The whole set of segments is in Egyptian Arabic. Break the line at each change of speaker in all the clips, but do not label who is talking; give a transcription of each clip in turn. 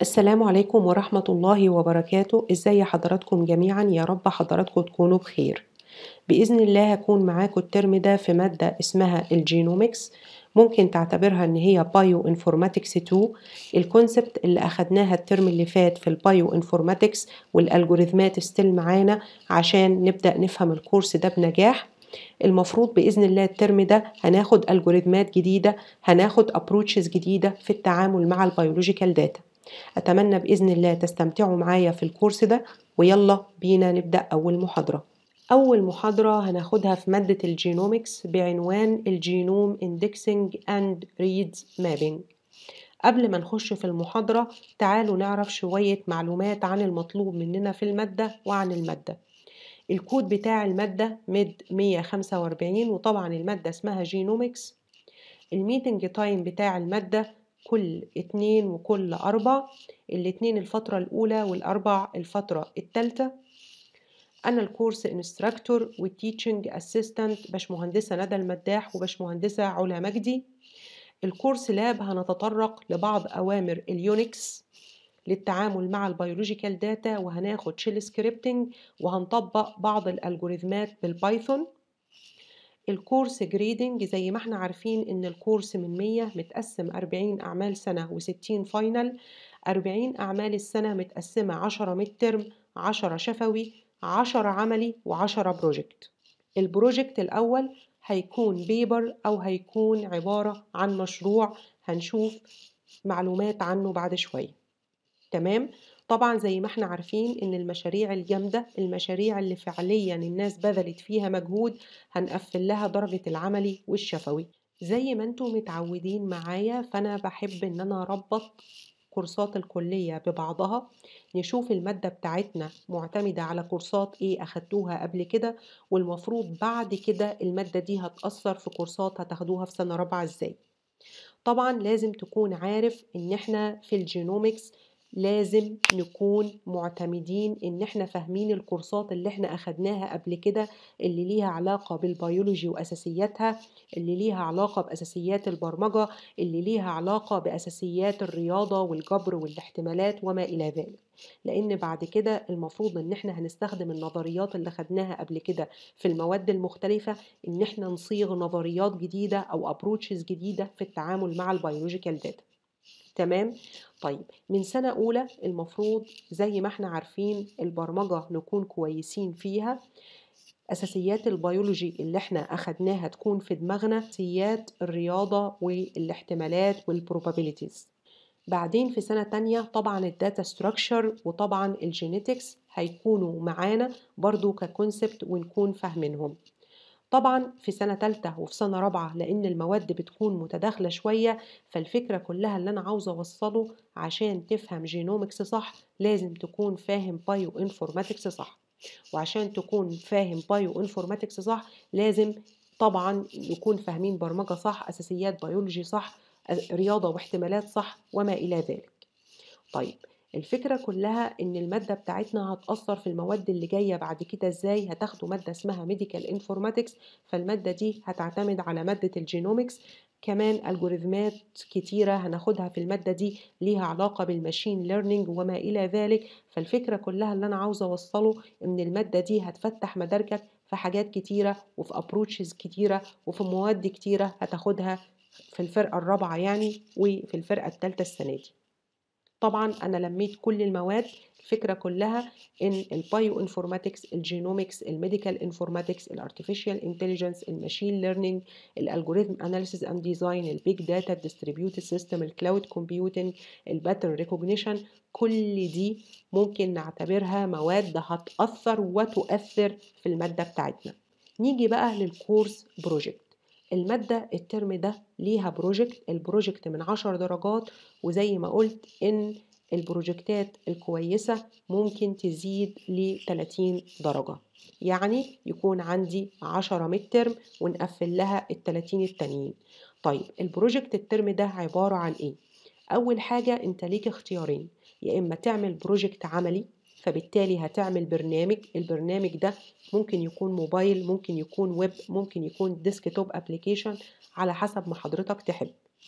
السلام عليكم ورحمة الله وبركاته ازاي حضراتكم جميعا يا رب حضراتكم تكونوا بخير بإذن الله هكون معاكم الترم ده في مادة اسمها الجينومكس ممكن تعتبرها ان هي بايو انفورماتكس 2 الكونسبت اللي اخدناها الترم اللي فات في البايو انفورماتكس والالجوريثمات ستيل معانا عشان نبدأ نفهم الكورس ده بنجاح المفروض بإذن الله الترم ده هناخد الجوريثمات جديدة هناخد ابروتشز جديدة في التعامل مع البيولوجيكال داتا أتمنى بإذن الله تستمتعوا معايا في الكورس ده ويلا بينا نبدأ أول محاضرة أول محاضرة هناخدها في مادة الجينومكس بعنوان الجينوم اندكسنج اند ريدز مابينج قبل ما نخش في المحاضرة تعالوا نعرف شوية معلومات عن المطلوب مننا في المادة وعن المادة الكود بتاع المادة ميد 145 وطبعا المادة اسمها جينومكس الميتنج تايم بتاع المادة كل اتنين وكل أربع الاتنين الفترة الأولى والأربع الفترة التالتة أنا الكورس انستراكتور والتيتشنج أسيستنت باشمهندسة ندى المداح وباشمهندسة علا مجدي الكورس لاب هنتطرق لبعض أوامر اليونكس للتعامل مع البيولوجيكال داتا وهناخد شيل سكريبتنج وهنطبق بعض الالجوريثمات بالبايثون الكورس جريدنج زي ما احنا عارفين ان الكورس من 100 متقسم 40 اعمال سنة و60 فاينل 40 اعمال السنة متقسمة 10 ميد ترم 10 شفوي 10 عملي و10 بروجكت البروجكت الاول هيكون بيبر او هيكون عبارة عن مشروع هنشوف معلومات عنه بعد شوية تمام طبعا زي ما احنا عارفين ان المشاريع الجامدة المشاريع اللي فعليا الناس بذلت فيها مجهود هنقفل لها درجة العملي والشفوي زي ما انتم متعودين معايا فانا بحب ان انا اربط كورسات الكلية ببعضها نشوف المادة بتاعتنا معتمدة على كورسات ايه اخدتوها قبل كده والمفروض بعد كده المادة دي هتأثر في كورسات هتاخدوها في سنة رابعة ازاي طبعا لازم تكون عارف ان احنا في الجينومكس لازم نكون معتمدين ان احنا فاهمين الكورسات اللي احنا اخدناها قبل كده اللي ليها علاقة بالبيولوجي واساسياتها اللي ليها علاقة باساسيات البرمجة اللي ليها علاقة باساسيات الرياضة والجبر والاحتمالات وما الى ذلك لان بعد كده المفروض ان احنا هنستخدم النظريات اللي خدناها قبل كده في المواد المختلفة ان احنا نصيغ نظريات جديدة او ابروتشز جديدة في التعامل مع البيولوجيكال داتا تمام طيب من سنة أولى المفروض زي ما احنا عارفين البرمجة نكون كويسين فيها أساسيات البيولوجي اللي احنا أخدناها تكون في دماغنا أساسيات الرياضة والاحتمالات والبروبابيليتيز بعدين في سنة تانية طبعا الداتا ستراكشر وطبعا الجينيتكس هيكونوا معانا برضو ككونسبت ونكون فاهمينهم طبعا في سنة تالتة وفي سنة رابعة لأن المواد بتكون متداخلة شوية فالفكرة كلها اللي أنا عاوزة أوصله عشان تفهم جينومكس صح لازم تكون فاهم بايو انفورماتكس صح وعشان تكون فاهم بايو انفورماتكس صح لازم طبعا نكون فاهمين برمجة صح أساسيات بيولوجي صح رياضة واحتمالات صح وما إلى ذلك طيب الفكرة كلها إن المادة بتاعتنا هتأثر في المواد اللي جاية بعد كده إزاي هتاخدوا مادة اسمها ميديكال انفورماتكس فالمادة دي هتعتمد على مادة الجينومكس كمان الجوريزمات كتيرة هناخدها في المادة دي ليها علاقة بالماشين ليرنينج وما إلى ذلك فالفكرة كلها اللي أنا عاوزة أوصله إن المادة دي هتفتح مداركك في حاجات كتيرة وفي أبروتشز كتيرة وفي مواد كتيرة هتاخدها في الفرقة الرابعة يعني وفي الفرقة الثالثة السنة دي طبعا انا لميت كل المواد الفكرة كلها ان البايو انفورماتكس الجينومكس الميديكال انفورماتكس الارتفيشال انتليجنس الماشين ليرنينج الالجوريثم اناليسيس اند ديزاين البيج داتا الديستريبيوتد سيستم الكلاود كومبيوتنج الباترن ريكوجنيشن كل دي ممكن نعتبرها مواد هتأثر وتؤثر في المادة بتاعتنا نيجي بقى للكورس بروجكت المادة الترم ده ليها بروجكت البروجكت من عشر درجات وزي ما قلت إن البروجكتات الكويسة ممكن تزيد ل 30 درجة يعني يكون عندي 10 ميد ترم ونقفل لها ال 30 التانيين طيب البروجكت الترم ده عبارة عن إيه؟ أول حاجة أنت ليك اختيارين يا إما تعمل بروجكت عملي فبالتالي هتعمل برنامج البرنامج ده ممكن يكون موبايل ممكن يكون ويب ممكن يكون ديسكتوب ابلكيشن على حسب ما حضرتك تحب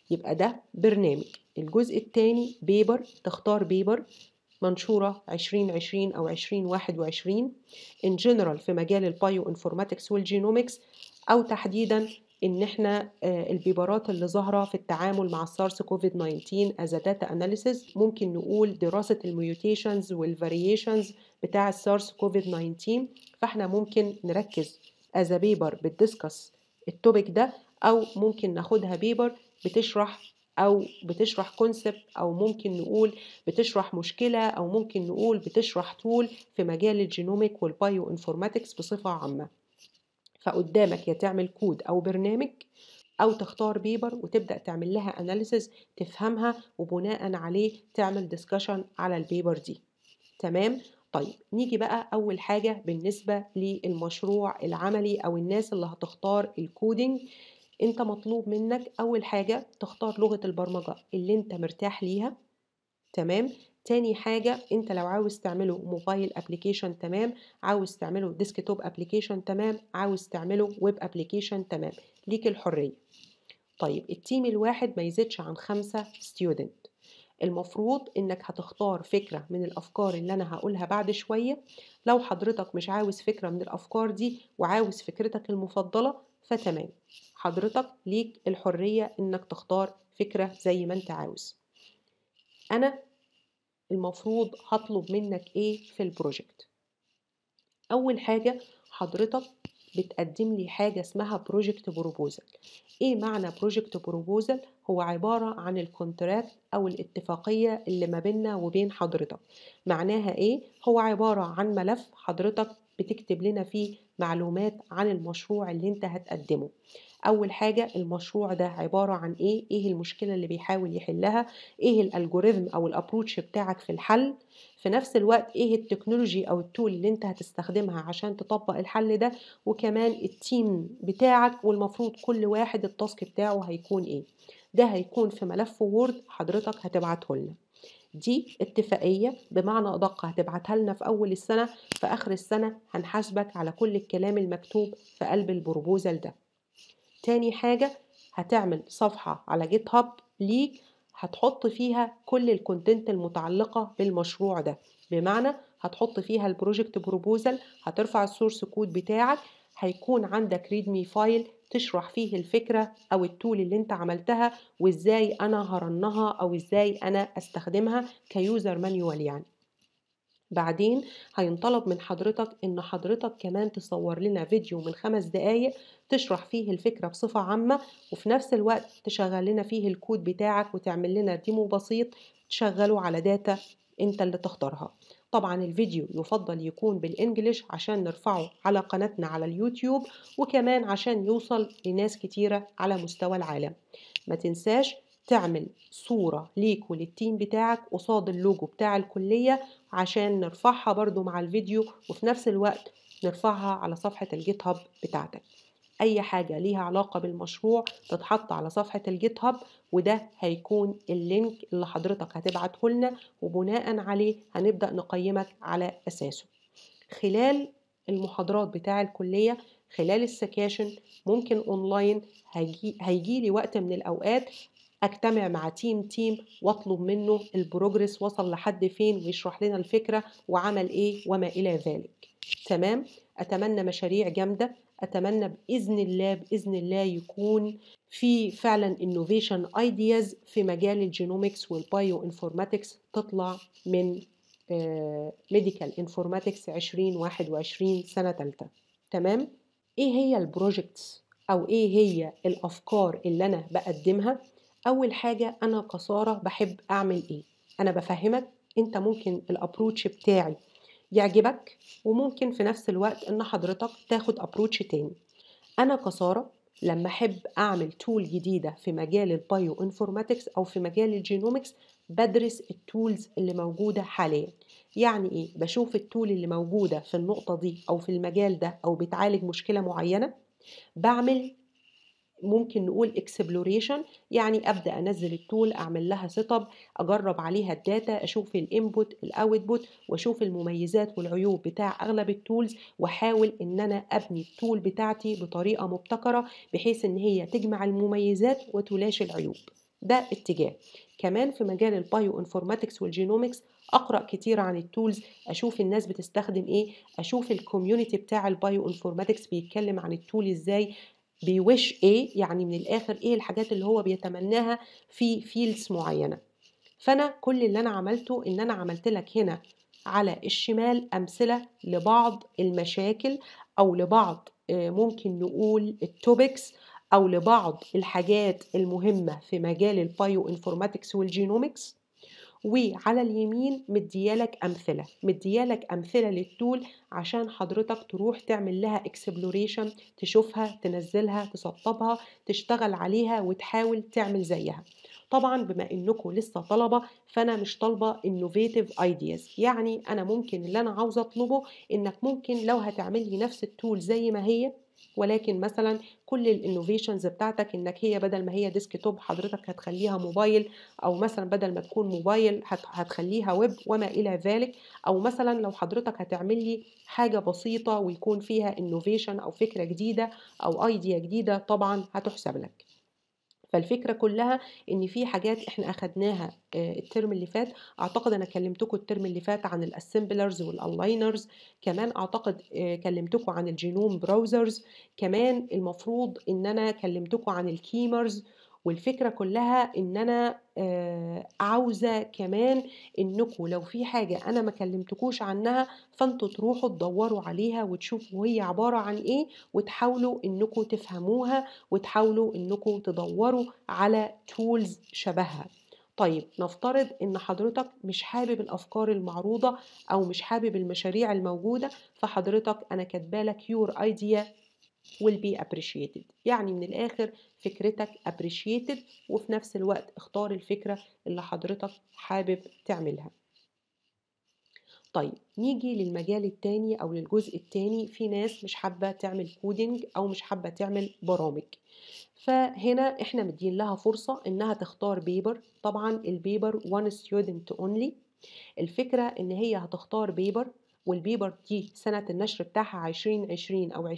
يبقى ده برنامج الجزء الثاني بيبر تختار بيبر منشورة 2020 أو 2021 in general في مجال البايو انفورماتكس والجينومكس أو تحديدا إن إحنا البيبرات اللي ظاهرة في التعامل مع السارس كوفيد 19 as a data analysis ممكن نقول دراسة الميوتيشنز والفاريشنز بتاع السارس كوفيد 19 فإحنا ممكن نركز as a بيبر بتدسكس التوبيك ده أو ممكن ناخدها بيبر بتشرح أو بتشرح كونسبت أو ممكن نقول بتشرح مشكلة أو ممكن نقول بتشرح طول في مجال الجينوميك والبايو انفورماتكس بصفة عامة فقدامك يا تعمل كود أو برنامج أو تختار بيبر وتبدأ تعمل لها أناليسز تفهمها وبناء عليه تعمل ديسكشن على البيبر دي تمام؟ طيب نيجي بقى أول حاجة بالنسبة للمشروع العملي أو الناس اللي هتختار الكودينج انت مطلوب منك اول حاجة تختار لغة البرمجة اللي انت مرتاح ليها تمام تاني حاجة انت لو عاوز تعمله موبايل ابليكيشن تمام عاوز تعمله ديسكتوب ابليكيشن تمام عاوز تعمله ويب ابليكيشن تمام ليك الحرية طيب التيم الواحد ما يزيدش عن خمسة ستودنت المفروض انك هتختار فكرة من الافكار اللي انا هقولها بعد شوية لو حضرتك مش عاوز فكرة من الافكار دي وعاوز فكرتك المفضلة فتمام حضرتك ليك الحرية انك تختار فكرة زي ما انت عاوز انا المفروض هطلب منك ايه في البروجكت اول حاجة حضرتك بتقدم لي حاجة اسمها بروجكت بروبوزل ايه معنى بروجكت بروبوزل هو عبارة عن الكونتراكت او الاتفاقية اللي ما بيننا وبين حضرتك معناها ايه هو عبارة عن ملف حضرتك بتكتب لنا فيه معلومات عن المشروع اللي انت هتقدمه اول حاجة المشروع ده عبارة عن ايه ايه المشكلة اللي بيحاول يحلها ايه الالجوريثم او الابروتش بتاعك في الحل في نفس الوقت ايه التكنولوجي او التول اللي انت هتستخدمها عشان تطبق الحل ده وكمان التيم بتاعك والمفروض كل واحد التاسك بتاعه هيكون ايه ده هيكون في ملف وورد حضرتك هتبعته لنا دي اتفاقية بمعنى أدق هتبعتها لنا في أول السنة في آخر السنة هنحاسبك على كل الكلام المكتوب في قلب البروبوزل ده تاني حاجة هتعمل صفحة على جيت هاب ليك هتحط فيها كل الكونتنت المتعلقة بالمشروع ده بمعنى هتحط فيها البروجكت بروبوزل هترفع السورس كود بتاعك هيكون عندك ريدمي فايل تشرح فيه الفكرة أو التول اللي انت عملتها وازاي أنا هرنها أو ازاي أنا أستخدمها كيوزر مانيوال يعني بعدين هينطلب من حضرتك ان حضرتك كمان تصور لنا فيديو من خمس دقايق تشرح فيه الفكرة بصفة عامة وفي نفس الوقت تشغل لنا فيه الكود بتاعك وتعمل لنا ديمو بسيط تشغله على داتا انت اللي تختارها طبعا الفيديو يفضل يكون بالانجليش عشان نرفعه على قناتنا على اليوتيوب وكمان عشان يوصل لناس كتيرة على مستوى العالم ما تنساش تعمل صورة ليك وللتيم بتاعك قصاد اللوجو بتاع الكلية عشان نرفعها برضو مع الفيديو وفي نفس الوقت نرفعها على صفحة الجيت هاب بتاعتك أي حاجة ليها علاقة بالمشروع تتحط على صفحة الجيت هاب وده هيكون اللينك اللي حضرتك هتبعته لنا وبناء عليه هنبدأ نقيمك على أساسه خلال المحاضرات بتاع الكلية خلال السكاشن ممكن اونلاين هيجي, هيجي لي وقت من الاوقات اجتمع مع تيم تيم واطلب منه البروجرس وصل لحد فين ويشرح لنا الفكرة وعمل ايه وما الى ذلك تمام اتمنى مشاريع جامدة اتمنى باذن الله باذن الله يكون في فعلا innovation ideas في مجال الجينومكس والبايو انفورماتكس تطلع من ميديكال انفورماتكس 2021 سنة تالتة تمام ايه هي البروجكتس او ايه هي الافكار اللي انا بقدمها اول حاجة انا كسارة بحب اعمل ايه انا بفهمك انت ممكن الابروتش بتاعي يعجبك وممكن في نفس الوقت ان حضرتك تاخد ابروتش تاني انا كسارة لما احب اعمل تول جديدة في مجال البايو انفورماتكس او في مجال الجينومكس بدرس التولز اللي موجودة حاليا يعني ايه بشوف التول اللي موجودة في النقطة دي او في المجال ده او بتعالج مشكلة معينة بعمل ممكن نقول اكسبلوريشن يعني ابدا انزل التول اعمل لها سيت اب اجرب عليها الداتا اشوف الانبوت الاوتبوت واشوف المميزات والعيوب بتاع اغلب التولز واحاول ان انا ابني التول بتاعتي بطريقه مبتكره بحيث ان هي تجمع المميزات وتلاشي العيوب ده اتجاه كمان في مجال البايو انفورماتكس والجينومكس اقرا كتير عن التولز اشوف الناس بتستخدم ايه اشوف الكوميونتي بتاع البايو انفورماتكس بيتكلم عن التول ازاي بيوش ايه يعني من الاخر ايه الحاجات اللي هو بيتمناها في فيلدز معينه فانا كل اللي انا عملته ان انا عملت لك هنا على الشمال امثله لبعض المشاكل او لبعض ممكن نقول التوبكس او لبعض الحاجات المهمه في مجال البايو انفورماتكس والجينومكس وعلى اليمين مديالك امثله مديالك امثله للتول عشان حضرتك تروح تعمل لها اكسبلوريشن تشوفها تنزلها تسطبها تشتغل عليها وتحاول تعمل زيها طبعا بما انكم لسه طلبه فانا مش طالبه انوفيتيف ايدياز يعني انا ممكن اللي انا عاوزه اطلبه انك ممكن لو هتعمل لي نفس التول زي ما هي ولكن مثلا كل الانوفيشنز بتاعتك انك هي بدل ما هي ديسك توب حضرتك هتخليها موبايل او مثلا بدل ما تكون موبايل هتخليها ويب وما الى ذلك او مثلا لو حضرتك هتعمل لي حاجه بسيطه ويكون فيها انوفيشن او فكره جديده او ايديا جديده طبعا هتحسب لك فالفكره كلها ان في حاجات احنا اخدناها الترم اللي فات اعتقد انا كلمتكم الترم اللي فات عن الاسمبلرز والالاينرز كمان اعتقد كلمتكم عن الجينوم براوزرز كمان المفروض ان انا كلمتكم عن الكيمرز والفكرة كلها ان انا عاوزة كمان انكم لو في حاجة انا ما كلمتكوش عنها فانتوا تروحوا تدوروا عليها وتشوفوا هي عبارة عن ايه وتحاولوا انكم تفهموها وتحاولوا انكم تدوروا على تولز شبهها طيب نفترض ان حضرتك مش حابب الافكار المعروضة او مش حابب المشاريع الموجودة فحضرتك انا كاتبالك your idea will be appreciated يعني من الآخر فكرتك appreciated وفي نفس الوقت اختار الفكرة اللي حضرتك حابب تعملها طيب نيجي للمجال التاني أو للجزء التاني في ناس مش حابة تعمل كودينج أو مش حابة تعمل برامج فهنا احنا مدين لها فرصة انها تختار بيبر طبعا البيبر one student only الفكرة ان هي هتختار بيبر والبيبر دي سنة النشر بتاعها 2020 أو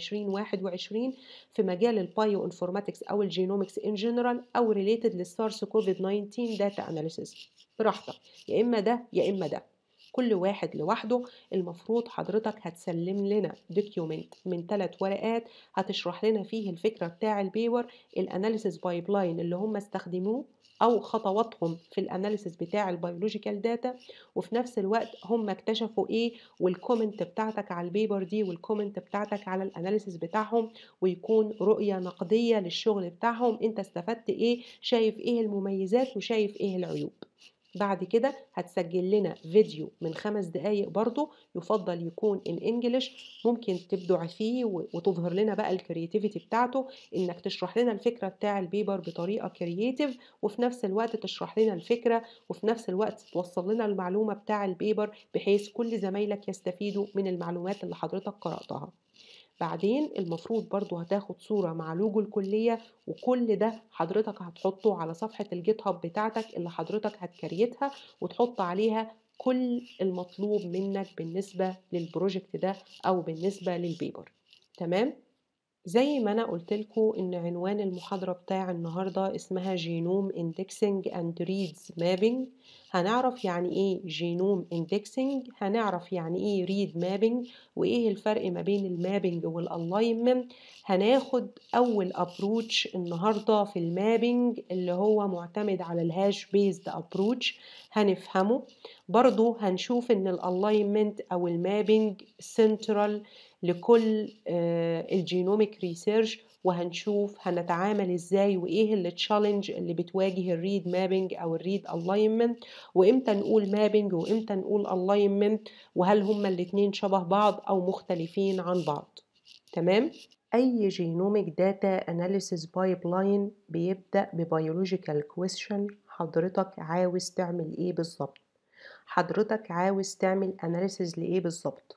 2021 في مجال البايو انفورماتكس أو الجينومكس إن جنرال أو ريليتد للسارس كوفيد 19 داتا أناليسيس براحتك يا إما ده يا إما ده كل واحد لوحده المفروض حضرتك هتسلم لنا دوكيومنت من ثلاث ورقات هتشرح لنا فيه الفكرة بتاع البيور الاناليسيس بايب لاين اللي هم استخدموه او خطواتهم في الاناليسيس بتاع البيولوجيكال داتا وفي نفس الوقت هم اكتشفوا ايه والكومنت بتاعتك على البيبر دي والكومنت بتاعتك على الاناليسيس بتاعهم ويكون رؤية نقدية للشغل بتاعهم انت استفدت ايه شايف ايه المميزات وشايف ايه العيوب بعد كده هتسجل لنا فيديو من خمس دقايق برضو يفضل يكون ان انجلش ممكن تبدع فيه وتظهر لنا بقى الكرياتيفيتي بتاعته انك تشرح لنا الفكره بتاع البيبر بطريقه كرياتيف وفي نفس الوقت تشرح لنا الفكره وفي نفس الوقت توصل لنا المعلومه بتاع البيبر بحيث كل زمايلك يستفيدوا من المعلومات اللي حضرتك قراتها بعدين المفروض برضو هتاخد صورة مع لوجو الكلية وكل ده حضرتك هتحطه على صفحة الجيت هاب بتاعتك اللي حضرتك هتكريتها وتحط عليها كل المطلوب منك بالنسبة للبروجكت ده أو بالنسبة للبيبر تمام؟ زي ما أنا قلت لكم إن عنوان المحاضرة بتاع النهاردة اسمها جينوم اندكسنج اند ريدز مابينج هنعرف يعني ايه جينوم اندكسنج هنعرف يعني ايه ريد مابينج وايه الفرق ما بين المابينج والالاينمنت هناخد اول ابروتش النهارده في المابينج اللي هو معتمد على الهاش بيزد ابروتش هنفهمه برضو هنشوف ان الالاينمنت او المابينج سنترال لكل الجينوميك ريسيرش وهنشوف هنتعامل ازاي وايه التشالنج اللي بتواجه الريد مابينج او الريد الاينمنت وامتى نقول مابينج وامتى نقول الاينمنت وهل هما الاتنين شبه بعض او مختلفين عن بعض تمام اي جينوميك داتا اناليسيس بايبلاين بيبدا ببيولوجيكال كويستشن حضرتك عاوز تعمل ايه بالظبط حضرتك عاوز تعمل اناليسيس لايه بالظبط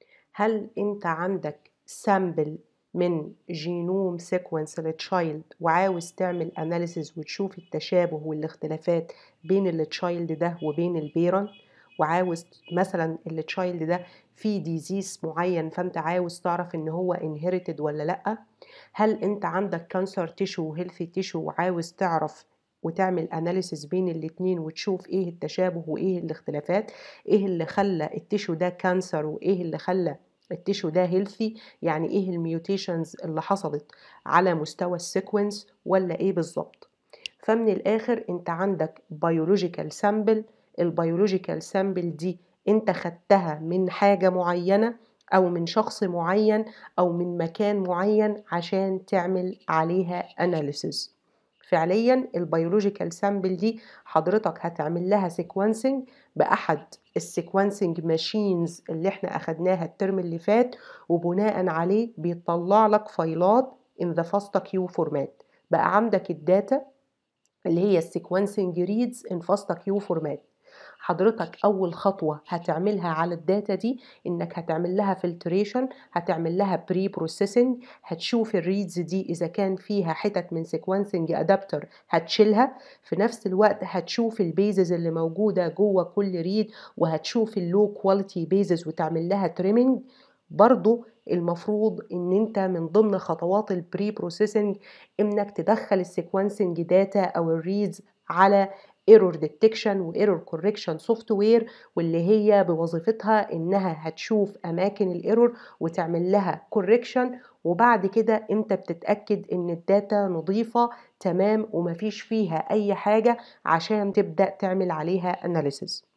هل انت عندك سامبل من جينوم سيكونس للتشايلد وعاوز تعمل اناليسيز وتشوف التشابه والاختلافات بين التشايلد ده وبين البيرنت وعاوز مثلا التشايلد ده فيه ديزيز معين فانت عاوز تعرف ان هو انهيرتد ولا لا هل انت عندك كانسر تيشو وهيلثي تيشو وعاوز تعرف وتعمل اناليسيس بين الاتنين وتشوف ايه التشابه وايه الاختلافات ايه اللي خلى التيشو ده كانسر وايه اللي خلى التيشو ده هيلثي يعني ايه الميوتيشنز اللي حصلت على مستوى السيكونس ولا ايه بالظبط فمن الاخر انت عندك بيولوجيكال سامبل البيولوجيكال سامبل دي انت خدتها من حاجة معينة او من شخص معين او من مكان معين عشان تعمل عليها اناليسيس فعليا البيولوجيكال سامبل دي حضرتك هتعمل لها سيكونسنج باحد السيكونسنج ماشينز اللي احنا اخدناها الترم اللي فات وبناء عليه بيطلع لك فايلات in the FASTA Q format بقى عندك الداتا اللي هي السيكونسنج ريدز in FASTA Q format حضرتك اول خطوه هتعملها على الداتا دي انك هتعمل لها فلتريشن هتعمل لها بري بروسيسنج هتشوف الريدز دي اذا كان فيها حتت من سيكونسنج ادابتر هتشيلها في نفس الوقت هتشوف البيزز اللي موجوده جوه كل ريد وهتشوف اللو كواليتي بيزز وتعمل لها تريمنج برضو المفروض ان انت من ضمن خطوات البري بروسيسنج انك تدخل السيكونسنج داتا او الريدز على ايرور ديتكشن وايرور كوركشن سوفت وير واللي هي بوظيفتها انها هتشوف اماكن الايرور وتعمل لها كوركشن وبعد كده انت بتتاكد ان الداتا نظيفه تمام ومفيش فيها اي حاجه عشان تبدا تعمل عليها اناليسيس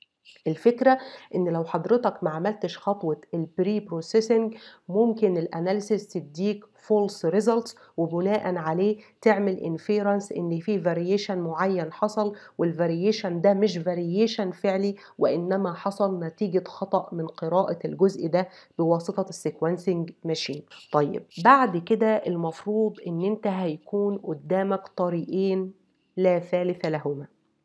الفكرة ان لو حضرتك ما عملتش خطوة البري بروسيسنج ممكن الاناليسيس تديك فولس ريزلتس وبناء عليه تعمل انفيرنس ان في فاريشن معين حصل والفاريشن ده مش فاريشن فعلي وانما حصل نتيجة خطأ من قراءة الجزء ده بواسطة السيكونسنج ماشين طيب بعد كده المفروض ان انت هيكون قدامك طريقين لا ثالث لهما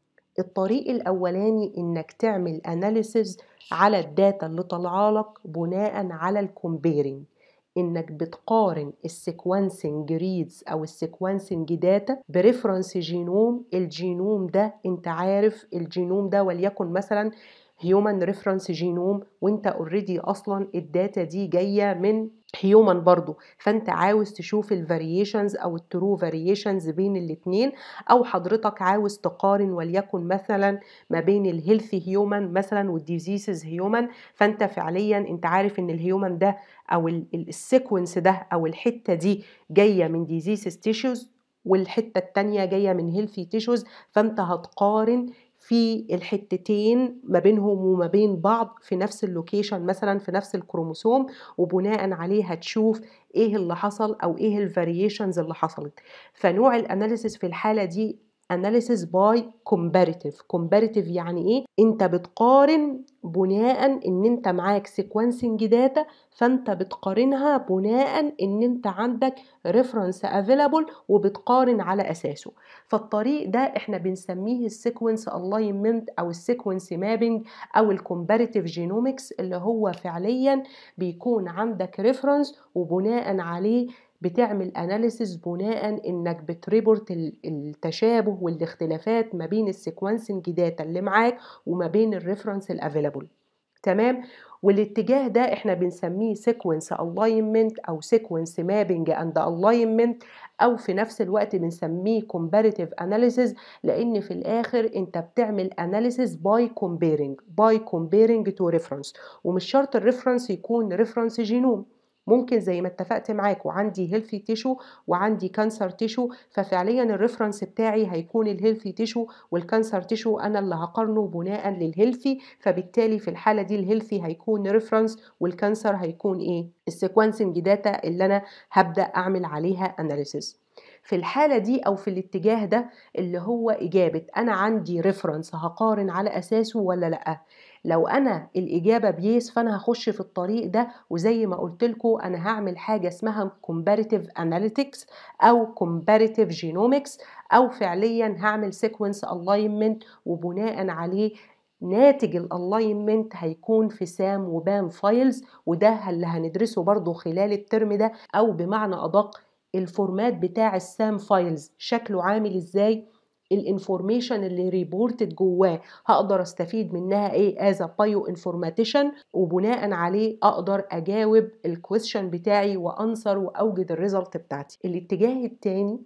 الطريق الأولاني إنك تعمل أناليسز على الداتا اللي طالعالك بناء على الكومبيرنج انك بتقارن السيكونسنج ريدز او السيكونسنج داتا بريفرنس جينوم الجينوم ده انت عارف الجينوم ده وليكن مثلا هيومن ريفرنس جينوم وانت اوريدي اصلا الداتا دي جايه من هيومن برضو فانت عاوز تشوف الفاريشنز او الترو فاريشنز بين الاتنين او حضرتك عاوز تقارن وليكن مثلا ما بين الهيلثي هيومن مثلا والديزيزز هيومن فانت فعليا انت عارف ان الهيومن ده او السيكونس ده او الحته دي جايه من ديزيزز تيشوز والحته التانية جايه من هيلثي تيشوز فانت هتقارن في الحتتين ما بينهم وما بين بعض في نفس اللوكيشن مثلا في نفس الكروموسوم وبناء عليه هتشوف ايه اللي حصل او ايه الفاريشنز اللي حصلت فنوع الاناليسيس في الحاله دي analysis by comparative comparative يعني ايه انت بتقارن بناء ان انت معاك sequencing داتا فانت بتقارنها بناء ان انت عندك reference available وبتقارن على اساسه فالطريق ده احنا بنسميه السيكونس alignment او السيكونس مابينج او الكومباريتيف جينومكس اللي هو فعليا بيكون عندك ريفرنس وبناء عليه بتعمل اناليسيس بناء انك بتريبورت التشابه والاختلافات ما بين السيكونسنج داتا اللي معاك وما بين الريفرنس الافيلابل تمام والاتجاه ده احنا بنسميه سيكونس الاينمنت او سيكونس مابينج اند الاينمنت او في نفس الوقت بنسميه comparative analysis لان في الاخر انت بتعمل analysis by comparing by comparing to reference ومش شرط الريفرنس يكون ريفرنس جينوم ممكن زي ما اتفقت معاك وعندي هيلثي تيشو وعندي كانسر تيشو ففعليا الريفرنس بتاعي هيكون الهيلثي تيشو والكانسر تيشو انا اللي هقارنه بناء للهيلثي فبالتالي في الحاله دي الهيلثي هيكون ريفرنس والكانسر هيكون ايه السيكونسنج داتا اللي انا هبدا اعمل عليها اناليسيس في الحالة دي أو في الاتجاه ده اللي هو إجابة أنا عندي ريفرنس هقارن على أساسه ولا لأ لو انا الاجابه بيس فانا هخش في الطريق ده وزي ما قلت لكم انا هعمل حاجه اسمها comparative analytics او comparative genomics او فعليا هعمل sequence alignment وبناء عليه ناتج الالاينمنت هيكون في سام وبام فايلز وده اللي هندرسه برضو خلال الترم ده او بمعنى ادق الفورمات بتاع السام فايلز شكله عامل ازاي الانفورميشن اللي ريبورتد جواه هقدر استفيد منها ايه از بايو انفورماتيشن وبناء عليه اقدر اجاوب الكويشن بتاعي وانسر واوجد الريزلت بتاعتي الاتجاه الثاني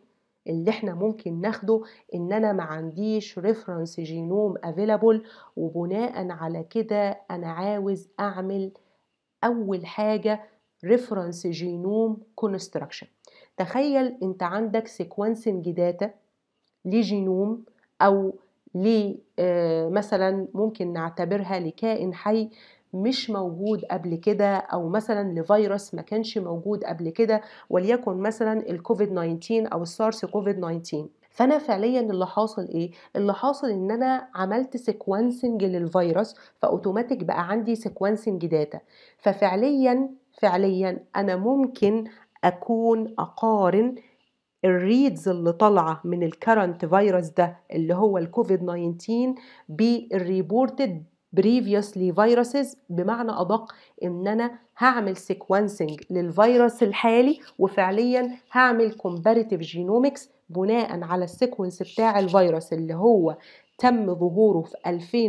اللي احنا ممكن ناخده ان انا ما عنديش ريفرنس جينوم افيلابل وبناء على كده انا عاوز اعمل اول حاجه ريفرنس جينوم كونستراكشن تخيل انت عندك سيكونسنج داتا لجينوم او ل مثلا ممكن نعتبرها لكائن حي مش موجود قبل كده او مثلا لفيروس ما كانش موجود قبل كده وليكن مثلا الكوفيد 19 او السارس كوفيد 19 فانا فعليا اللي حاصل ايه اللي حاصل ان انا عملت سيكونسنج للفيروس فاوتوماتيك بقى عندي سيكونسنج داتا ففعليا فعليا انا ممكن اكون اقارن الريدز اللي طالعه من الكرنت فيروس ده اللي هو الكوفيد 19 بالريبورتد previously viruses بمعنى ادق ان انا هعمل سيكونسنج للفيروس الحالي وفعليا هعمل comparative genomics بناء على السيكونس بتاع الفيروس اللي هو تم ظهوره في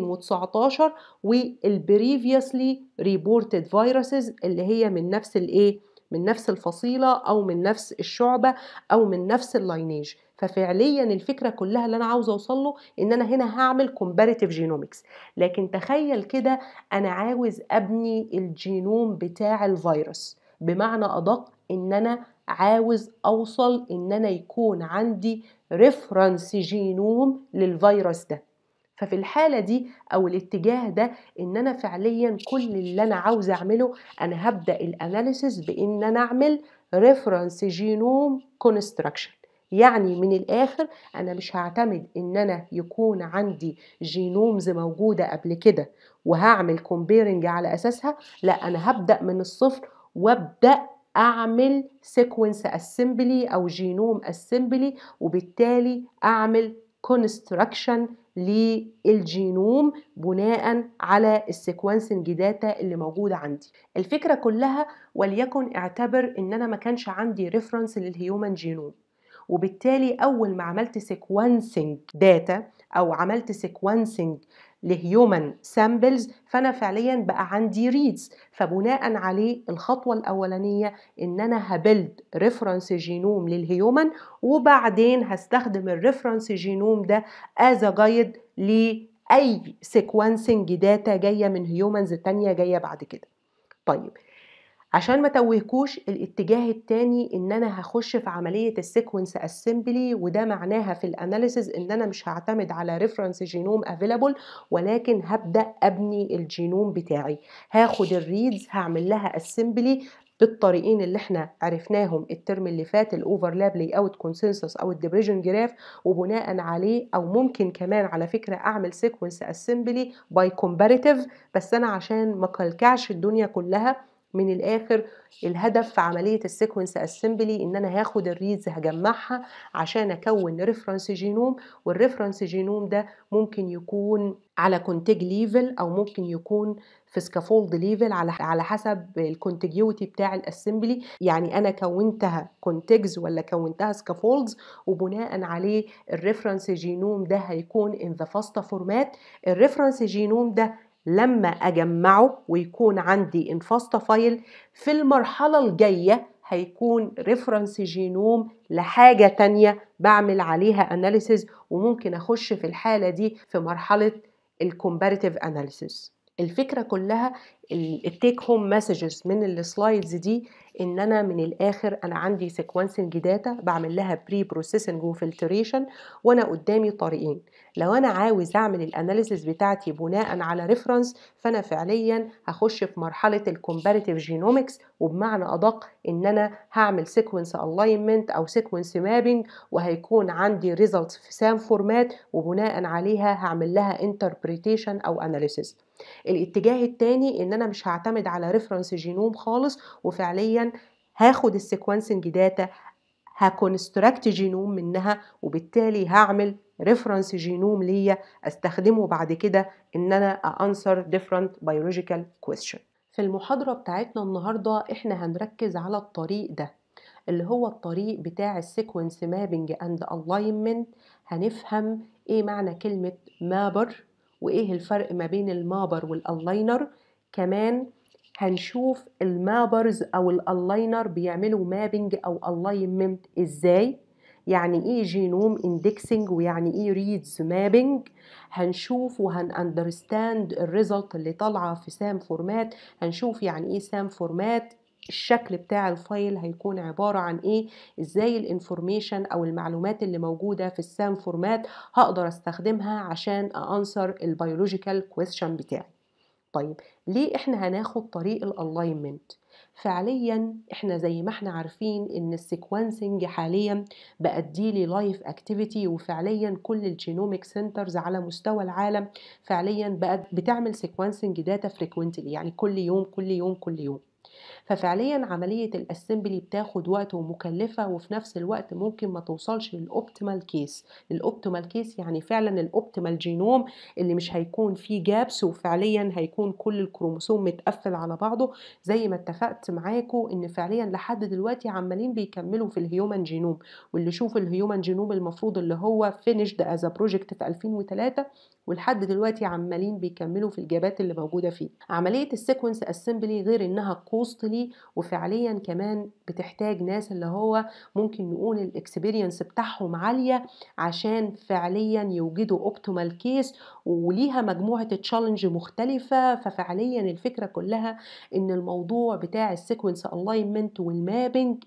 2019 والبريفيوسلي ريبورتد فيروسز اللي هي من نفس الايه من نفس الفصيلة أو من نفس الشعبة أو من نفس اللاينيج ففعليا الفكرة كلها اللي أنا عاوزة أوصل له إن أنا هنا هعمل comparative genomics لكن تخيل كده أنا عاوز أبني الجينوم بتاع الفيروس بمعنى أدق إن أنا عاوز أوصل إن أنا يكون عندي ريفرنس جينوم للفيروس ده ففي الحالة دي أو الاتجاه ده إن أنا فعليا كل اللي أنا عاوز أعمله أنا هبدأ الأناليسيس بإن أنا أعمل ريفرنس جينوم كونستراكشن يعني من الآخر أنا مش هعتمد إن أنا يكون عندي جينومز موجودة قبل كده وهعمل كومبيرنج على أساسها لا أنا هبدأ من الصفر وابدأ أعمل سيكونس اسمبلي أو جينوم اسمبلي وبالتالي أعمل كونستراكشن للجينوم بناء على السيكونسنج داتا اللي موجوده عندي الفكره كلها وليكن اعتبر ان انا ما كانش عندي ريفرنس للهيومن جينوم وبالتالي اول ما عملت سيكونسنج داتا او عملت سيكونسنج لهيومن سامبلز فانا فعليا بقى عندي ريدز فبناء عليه الخطوه الاولانيه ان انا هبلد ريفرنس جينوم للهيومن وبعدين هستخدم الريفرنس جينوم ده از جايد لاي سيكونسنج داتا جايه من هيومنز تانية جايه بعد كده طيب عشان ما توهكوش الاتجاه التاني ان انا هخش في عمليه السيكونس اسمبلي وده معناها في الاناليسز ان انا مش هعتمد على ريفرنس جينوم افيلابل ولكن هبدا ابني الجينوم بتاعي هاخد الريدز هعمل لها اسمبلي بالطريقين اللي احنا عرفناهم الترم اللي فات الاوفرلاب لي اوت كونسنسس او الديفيجن جراف وبناء عليه او ممكن كمان على فكره اعمل سيكونس اسمبلي باي كومباريتيف بس انا عشان ما كلكعش الدنيا كلها من الاخر الهدف في عمليه السيكونس اسمبلي ان انا هاخد الريدز هجمعها عشان اكون ريفرنس جينوم والريفرنس جينوم ده ممكن يكون على كونتيج ليفل او ممكن يكون في سكافولد ليفل على على حسب الكونتيجيوتي بتاع الاسمبلي يعني انا كونتها كونتيجز ولا كونتها سكافولدز وبناء عليه الريفرنس جينوم ده هيكون ان ذا فاستا فورمات الريفرنس جينوم ده لما اجمعه ويكون عندي انفاستا فايل في المرحلة الجاية هيكون ريفرنس جينوم لحاجة تانية بعمل عليها اناليسيز وممكن اخش في الحالة دي في مرحلة الكومباريتيف اناليسيز الفكرة كلها التيك هوم مسجز من السلايدز دي ان انا من الاخر انا عندي سيكونسنج داتا بعمل لها بري بروسيسنج وفلتريشن وانا قدامي طريقين لو انا عاوز اعمل الاناليسيس بتاعتي بناء على ريفرنس فانا فعليا هخش في مرحله الكومباريتيف جينومكس وبمعنى ادق ان انا هعمل سيكونس الاينمنت او سيكونس مابينج وهيكون عندي ريزلتس في سام فورمات وبناء عليها هعمل لها انتربريتيشن او اناليسيس الاتجاه الثاني ان انا مش هعتمد على ريفرنس جينوم خالص وفعليا هاخد السيكونسنج داتا هكونستراكت جينوم منها وبالتالي هعمل ريفرنس جينوم ليا استخدمه بعد كده ان انا انسر different biological question في المحاضرة بتاعتنا النهاردة احنا هنركز على الطريق ده اللي هو الطريق بتاع السيكونس مابينج اند الاينمنت هنفهم ايه معنى كلمة مابر وايه الفرق ما بين المابر والالاينر كمان هنشوف المابرز او الالاينر بيعملوا مابينج او الاينمنت ازاي يعني ايه جينوم اندكسنج ويعني ايه ريدز مابينج هنشوف وهن اندرستاند الريزلت اللي طالعه في سام فورمات هنشوف يعني ايه سام فورمات الشكل بتاع الفايل هيكون عبارة عن ايه ازاي الانفورميشن او المعلومات اللي موجودة في السام فورمات هقدر استخدمها عشان انسر البيولوجيكال كويستشن بتاعي طيب ليه احنا هناخد طريق الالاينمنت فعليا احنا زي ما احنا عارفين ان السيكونسنج حاليا بقت ديلي لايف اكتيفيتي وفعليا كل الجينوميك سنترز على مستوى العالم فعليا بقت بتعمل سيكونسنج داتا فريكوينتلي يعني كل يوم كل يوم كل يوم ففعليا عملية الاسمبلي بتاخد وقت ومكلفة وفي نفس الوقت ممكن ما توصلش للأوبتيمال كيس الأوبتيمال كيس يعني فعلا الأوبتيمال جينوم اللي مش هيكون فيه جابس وفعليا هيكون كل الكروموسوم متقفل على بعضه زي ما اتفقت معاكم ان فعليا لحد دلوقتي عمالين بيكملوا في الهيومن جينوم واللي شوف الهيومن جينوم المفروض اللي هو فينيشد از بروجكت في 2003 ولحد دلوقتي عمالين بيكملوا في الجابات اللي موجوده فيه عمليه السيكونس اسمبلي غير انها كوستلي وفعليا كمان بتحتاج ناس اللي هو ممكن نقول الاكسبيرينس بتاعهم عاليه عشان فعليا يوجدوا اوبتيمال كيس وليها مجموعه تشالنج مختلفه ففعليا الفكره كلها ان الموضوع بتاع السيكونس الاينمنت والمابنج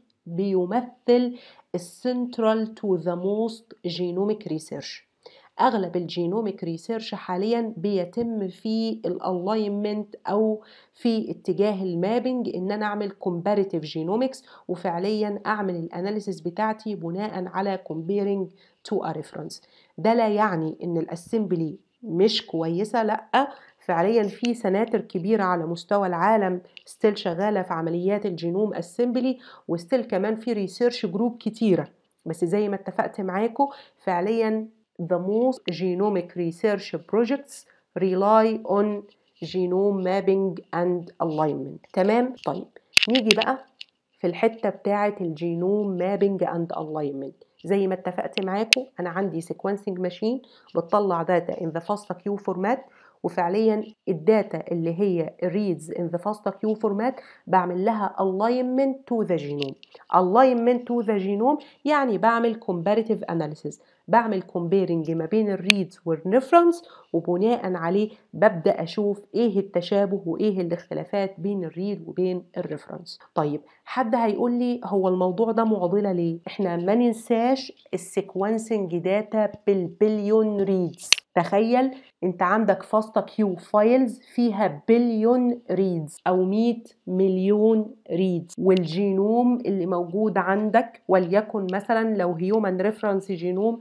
بيمثل السنترال تو ذا موست جينوميك ريسيرش اغلب الجينوميك ريسيرش حاليا بيتم في الالاينمنت او في اتجاه المابنج ان انا اعمل كومباريتيف جينومكس وفعليا اعمل الاناليسيس بتاعتي بناء على كومبيرنج تو ا ريفرنس ده لا يعني ان الاسمبلي مش كويسه لا فعليا في سناتر كبيرة على مستوى العالم ستيل شغالة في عمليات الجينوم اسمبلي وستيل كمان في ريسيرش جروب كتيرة بس زي ما اتفقت معاكم فعليا the most genomic research projects rely on genome mapping and alignment تمام طيب نيجي بقى في الحته بتاعه الجينوم مابينج اند الاينمنت زي ما اتفقت معاكم انا عندي سيكونسنج ماشين بتطلع داتا ان ذا فاستا كيو فورمات وفعليا الداتا اللي هي reads in the FASTA Q format بعمل لها alignment to the genome alignment to the genome يعني بعمل comparative analysis بعمل comparing ما بين الريدز والريفرنس وبناء عليه ببدا اشوف ايه التشابه وايه الاختلافات بين الريد وبين الريفرنس طيب حد هيقول لي هو الموضوع ده معضله ليه احنا ما ننساش السيكونسنج داتا بالبليون ريدز تخيل انت عندك فاستا كيو فايلز فيها بليون ريدز او 100 مليون ريدز والجينوم اللي موجود عندك وليكن مثلا لو هيومن ريفرنس جينوم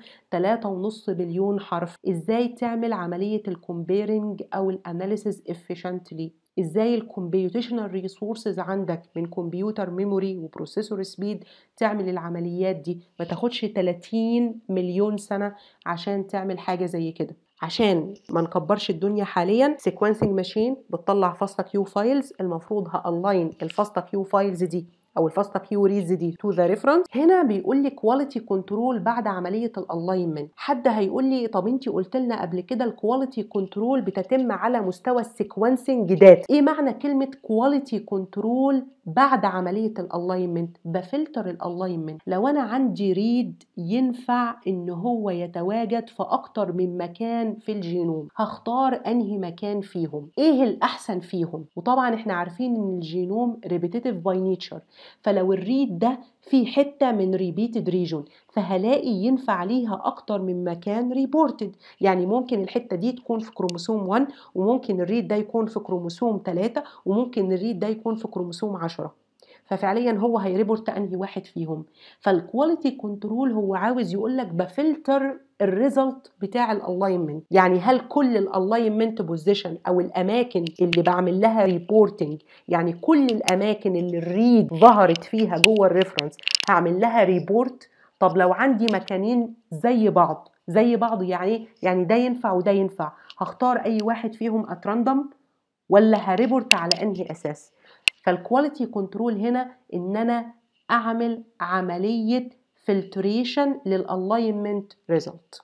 3.5 بليون حرف ازاي تعمل عمليه الكومبيرنج او الاناليسيز افيشنتلي ازاي الكمبيوتيشنال ريسورسز عندك من كمبيوتر ميموري وبروسيسور سبيد تعمل العمليات دي ما تاخدش 30 مليون سنه عشان تعمل حاجه زي كده عشان ما نكبرش الدنيا حاليا سيكونسنج ماشين بتطلع فاستا كيو فايلز المفروض هالاين الفاستا كيو فايلز دي او الفاستا كيو ريز دي تو ذا ريفرنس هنا بيقول لي كواليتي كنترول بعد عمليه الالاينمنت حد هيقول لي طب انت قلت لنا قبل كده الكواليتي كنترول بتتم على مستوى السيكونسنج دات ايه معنى كلمه كواليتي كنترول بعد عمليه الالاينمنت بفلتر الالاينمنت لو انا عندي ريد ينفع ان هو يتواجد في اكتر من مكان في الجينوم هختار انهي مكان فيهم ايه الاحسن فيهم وطبعا احنا عارفين ان الجينوم ريبيتيتيف باي نيتشر فلو الريد ده في حته من ريبيتد ريجون فهلاقي ينفع ليها اكتر من مكان ريبورتد يعني ممكن الحته دي تكون في كروموسوم 1 وممكن الريد ده يكون في كروموسوم 3 وممكن الريد ده يكون في كروموسوم 10 ففعليا هو هيريبورت انهي واحد فيهم فالكواليتي كنترول هو عاوز يقول لك بفلتر الريزلت بتاع الالاينمنت يعني هل كل الالاينمنت بوزيشن او الاماكن اللي بعمل لها ريبورتنج يعني كل الاماكن اللي الريد ظهرت فيها جوه الريفرنس هعمل لها ريبورت طب لو عندي مكانين زي بعض زي بعض يعني يعني ده ينفع وده ينفع هختار اي واحد فيهم اتراندم ولا هريبورت على انهي اساس فالكواليتي كنترول هنا ان انا اعمل عمليه فلتريشن للالاينمنت ريزلت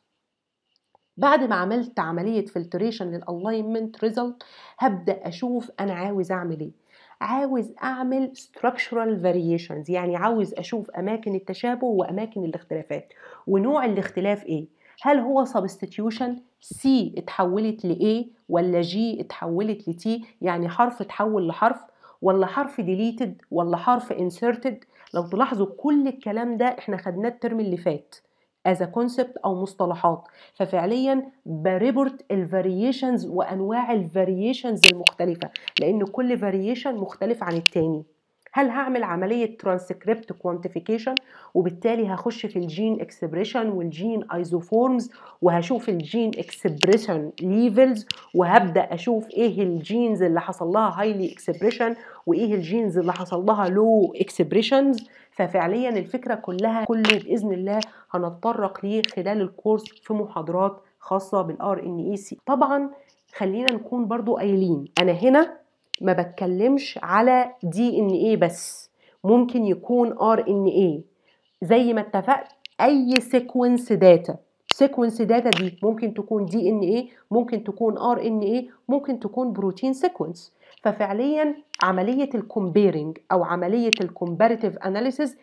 بعد ما عملت عمليه فلتريشن للالاينمنت ريزلت هبدا اشوف انا عاوز اعمل ايه عاوز اعمل structural variations يعني عاوز اشوف اماكن التشابه واماكن الاختلافات ونوع الاختلاف ايه هل هو substitution C اتحولت ل A ولا G اتحولت ل T يعني حرف اتحول لحرف ولا حرف deleted ولا حرف inserted لو تلاحظوا كل الكلام ده احنا خدناه الترم اللي فات as a concept او مصطلحات ففعليا بريبورت الفاريشنز وانواع الفاريشنز المختلفه لان كل فاريشن مختلف عن التاني هل هعمل عملية ترانسكريبت كوانتيفيكيشن وبالتالي هخش في الجين اكسبريشن والجين ايزوفورمز وهشوف الجين اكسبريشن ليفلز وهبدا اشوف ايه الجينز اللي حصل لها هايلي اكسبريشن وايه الجينز اللي حصل لها لو اكسبريشنز ففعليا الفكره كلها كله باذن الله هنتطرق ليه خلال الكورس في محاضرات خاصه بالار ان اي سي طبعا خلينا نكون برضو قايلين انا هنا ما بتكلمش على دي ان ايه بس ممكن يكون ار ان ايه زي ما اتفقت اي سيكونس داتا سيكونس داتا دي ممكن تكون دي ان ايه ممكن تكون ار ان ايه ممكن تكون بروتين سيكونس ففعليا عمليه الكومبيرنج او عمليه الكومباريتيف اناليسيز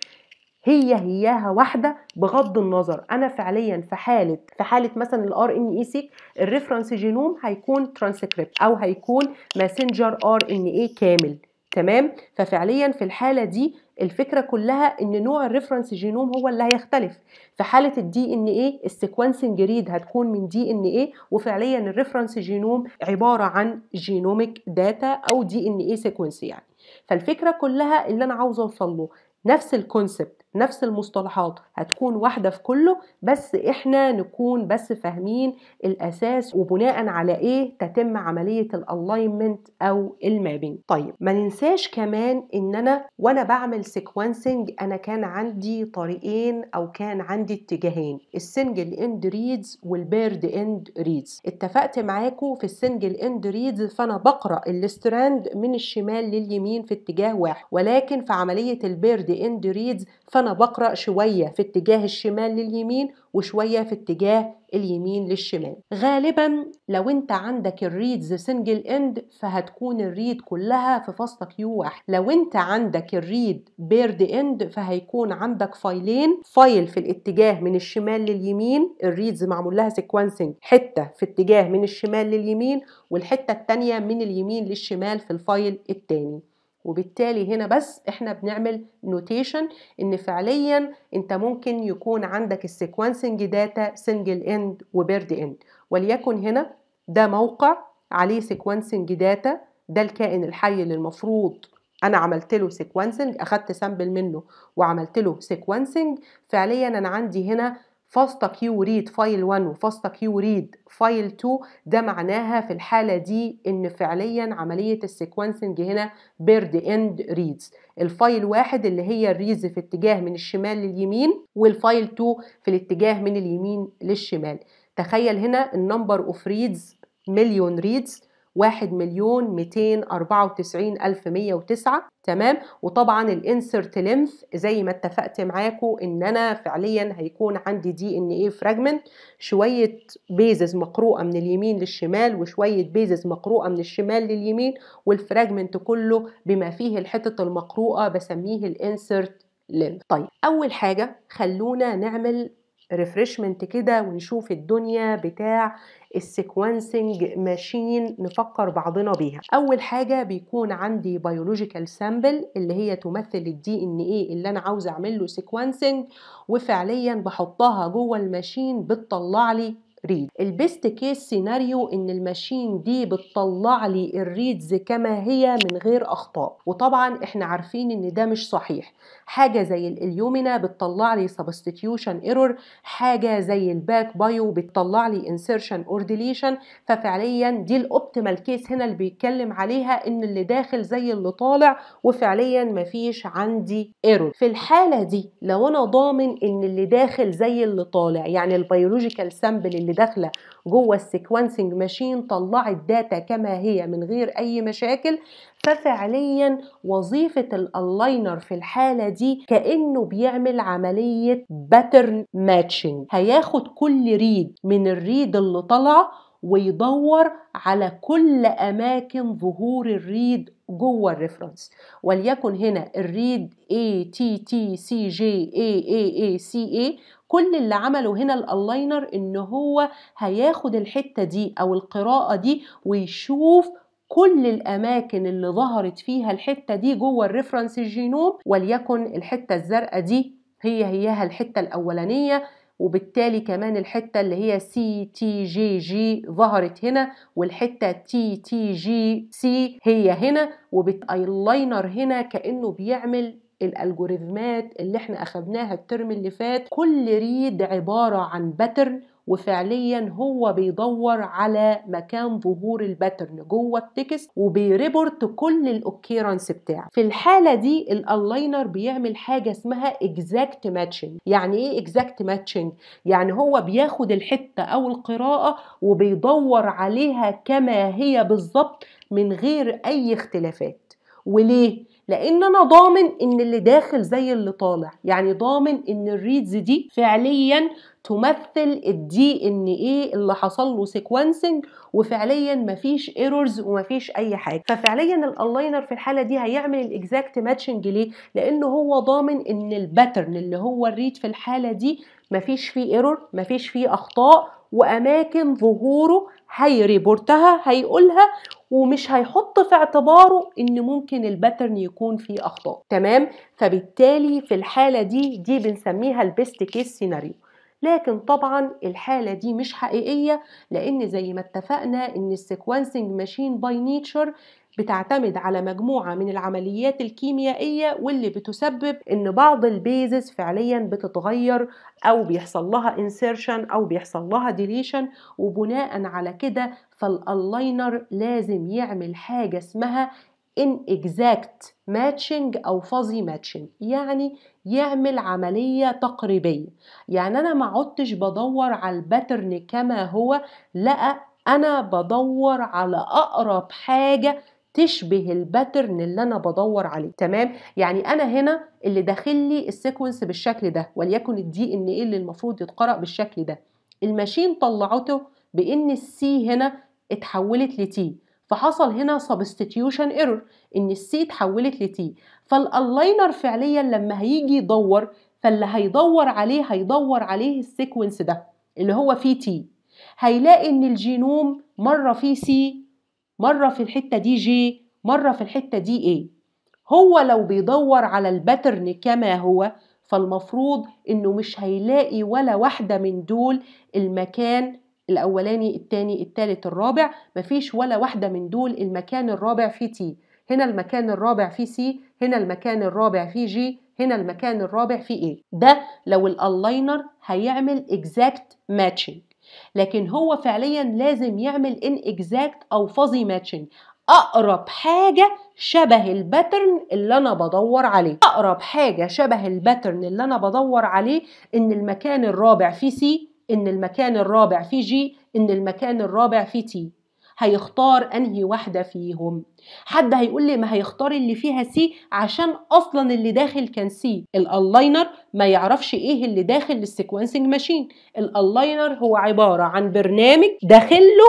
هي هياها واحده بغض النظر انا فعليا في حاله في حاله مثلا الار ان اي سيك الريفرنس جينوم هيكون ترانسكريبت او هيكون ماسنجر ار ان اي كامل تمام ففعليا في الحاله دي الفكره كلها ان نوع الريفرنس جينوم هو اللي هيختلف في حاله الدي ان ايه السيكونسنج ريد هتكون من دي ان ايه وفعليا الريفرنس جينوم عباره عن جينوميك داتا او دي ان ايه سيكونس يعني فالفكره كلها اللي انا عاوزه اوصل له نفس الكونسبت نفس المصطلحات هتكون واحده في كله بس احنا نكون بس فاهمين الاساس وبناء على ايه تتم عمليه الالاينمنت او المابينج طيب ما ننساش كمان ان انا وانا بعمل سيكونسنج انا كان عندي طريقين او كان عندي اتجاهين السنجل اند ريدز والبيرد اند ريدز اتفقت معاكم في السنجل اند ريدز فانا بقرا الاستراند من الشمال لليمين في اتجاه واحد ولكن في عمليه البيرد اند ريدز فانا بقرا شويه في اتجاه الشمال لليمين وشويه في اتجاه اليمين للشمال غالبا لو انت عندك الريدز سنجل اند فهتكون الريد كلها في فصل كيو واحد لو انت عندك الريد بيرد اند فهيكون عندك فايلين فايل في الاتجاه من الشمال لليمين الريدز معمول لها سيكونسنج حته في اتجاه من الشمال لليمين والحته الثانيه من اليمين للشمال في الفايل الثاني وبالتالي هنا بس احنا بنعمل نوتيشن ان فعليا انت ممكن يكون عندك السيكونسنج داتا سنجل اند وبيرد اند وليكن هنا ده موقع عليه سيكونسنج داتا ده الكائن الحي اللي المفروض انا عملت له سيكونسنج اخدت سامبل منه وعملت له سيكونسنج فعليا انا عندي هنا فاستا كيو ريد فايل 1 وفاستا كيو ريد فايل 2 ده معناها في الحالة دي ان فعليا عملية السيكونسنج هنا بيرد اند ريدز الفايل واحد اللي هي الريدز في اتجاه من الشمال لليمين والفايل 2 في الاتجاه من اليمين للشمال تخيل هنا النمبر اوف ريدز مليون ريدز واحد مليون ميتين أربعة وتسعين ألف مية وتسعة تمام وطبعا الانسرت لينث زي ما اتفقت معاكم ان انا فعليا هيكون عندي دي ان ايه فراجمنت شويه بيزز مقروءه من اليمين للشمال وشويه بيزز مقروءه من الشمال لليمين والفراجمنت كله بما فيه الحته المقروءه بسميه الانسرت لينث طيب اول حاجه خلونا نعمل ريفرشمنت كده ونشوف الدنيا بتاع السيكونسنج ماشين نفكر بعضنا بيها اول حاجه بيكون عندي بيولوجيكال سامبل اللي هي تمثل الدي ان ايه اللي انا عاوزه اعمل له سيكونسنج وفعليا بحطها جوه الماشين بتطلع لي ريد البيست كيس سيناريو ان الماشين دي بتطلع لي الريدز كما هي من غير اخطاء وطبعا احنا عارفين ان ده مش صحيح حاجه زي الاليومينا بتطلع لي سبستيتيوشن ايرور حاجه زي الباك بايو بتطلع لي انسيرشن اور ديليشن ففعليا دي الاوبتيمال كيس هنا اللي بيتكلم عليها ان اللي داخل زي اللي طالع وفعليا مفيش عندي ايرور في الحاله دي لو انا ضامن ان اللي داخل زي اللي طالع يعني البيولوجيكال سامبل اللي داخله جوه السيكونسنج ماشين طلعت داتا كما هي من غير اي مشاكل ففعليا وظيفة الالاينر في الحالة دي كأنه بيعمل عملية باترن ماتشنج هياخد كل ريد من الريد اللي طلع ويدور على كل اماكن ظهور الريد جوه الريفرنس وليكن هنا الريد A T T C J A A A C A كل اللي عمله هنا الالاينر ان هو هياخد الحته دي او القراءه دي ويشوف كل الاماكن اللي ظهرت فيها الحته دي جوه الريفرنس الجينوم وليكن الحته الزرقاء دي هي هياها الحته الاولانيه وبالتالي كمان الحته اللي هي سي تي جي جي ظهرت هنا والحته تي تي جي سي هي هنا وبالايلاينر هنا كانه بيعمل الالجوريزمات اللي احنا اخدناها الترم اللي فات كل ريد عباره عن باترن وفعليا هو بيدور على مكان ظهور الباترن جوه التكست وبيريبورت كل الاوكيرنس بتاعه في الحاله دي الالاينر بيعمل حاجه اسمها اكزاكت ماتشنج يعني ايه اكزاكت ماتشنج يعني هو بياخد الحته او القراءه وبيدور عليها كما هي بالظبط من غير اي اختلافات وليه لان انا ضامن ان اللي داخل زي اللي طالع يعني ضامن ان الريدز دي فعليا تمثل الدي ان ايه اللي حصل له سيكونسنج وفعليا مفيش ايرورز ومفيش اي حاجه ففعليا الالاينر في الحاله دي هيعمل الاكزاكت ماتشنج ليه لانه هو ضامن ان الباترن اللي هو الريد في الحاله دي مفيش فيه ايرور مفيش فيه اخطاء واماكن ظهوره هيريبورتها هيقولها ومش هيحط في اعتباره ان ممكن الباترن يكون فيه اخطاء تمام فبالتالي في الحاله دي دي بنسميها البيست كيس سيناريو لكن طبعا الحالة دي مش حقيقية لأن زي ما اتفقنا إن السيكونسنج ماشين باي نيتشر بتعتمد على مجموعة من العمليات الكيميائية واللي بتسبب إن بعض البيزز فعليا بتتغير أو بيحصل لها انسيرشن أو بيحصل لها ديليشن وبناء على كده فالألاينر لازم يعمل حاجة اسمها inexact matching أو fuzzy matching يعني يعمل عملية تقريبية يعني أنا ما عدتش بدور على الباترن كما هو لا أنا بدور على أقرب حاجة تشبه الباترن اللي انا بدور عليه تمام يعني انا هنا اللي داخل لي السيكونس بالشكل ده وليكن الدي ان ايه اللي المفروض يتقرا بالشكل ده الماشين طلعته بان السي هنا اتحولت لتي فحصل هنا سبستيتيوشن ايرور ان السي اتحولت لتي فالالاينر فعليا لما هيجي يدور فاللي هيدور عليه هيدور عليه السيكونس ده اللي هو فيه تي هيلاقي ان الجينوم مره فيه سي مره في الحته دي جي مره في الحته دي ايه هو لو بيدور على الباترن كما هو فالمفروض انه مش هيلاقي ولا واحده من دول المكان الاولاني التاني التالت الرابع مفيش ولا واحده من دول المكان الرابع فيه تي هنا المكان الرابع فيه سي هنا المكان الرابع فيه جي هنا المكان الرابع فيه ايه ده لو الالاينر هيعمل exact matching لكن هو فعليا لازم يعمل ان exact او fuzzy matching اقرب حاجه شبه الباترن اللي انا بدور عليه اقرب حاجه شبه الباترن اللي انا بدور عليه ان المكان الرابع فيه سي ان المكان الرابع فيه جي ان المكان الرابع فيه تي هيختار انهي واحده فيهم حد هيقول لي ما هيختار اللي فيها سي عشان اصلا اللي داخل كان سي الالاينر ما يعرفش ايه اللي داخل السيكونسنج ماشين الالاينر هو عباره عن برنامج داخله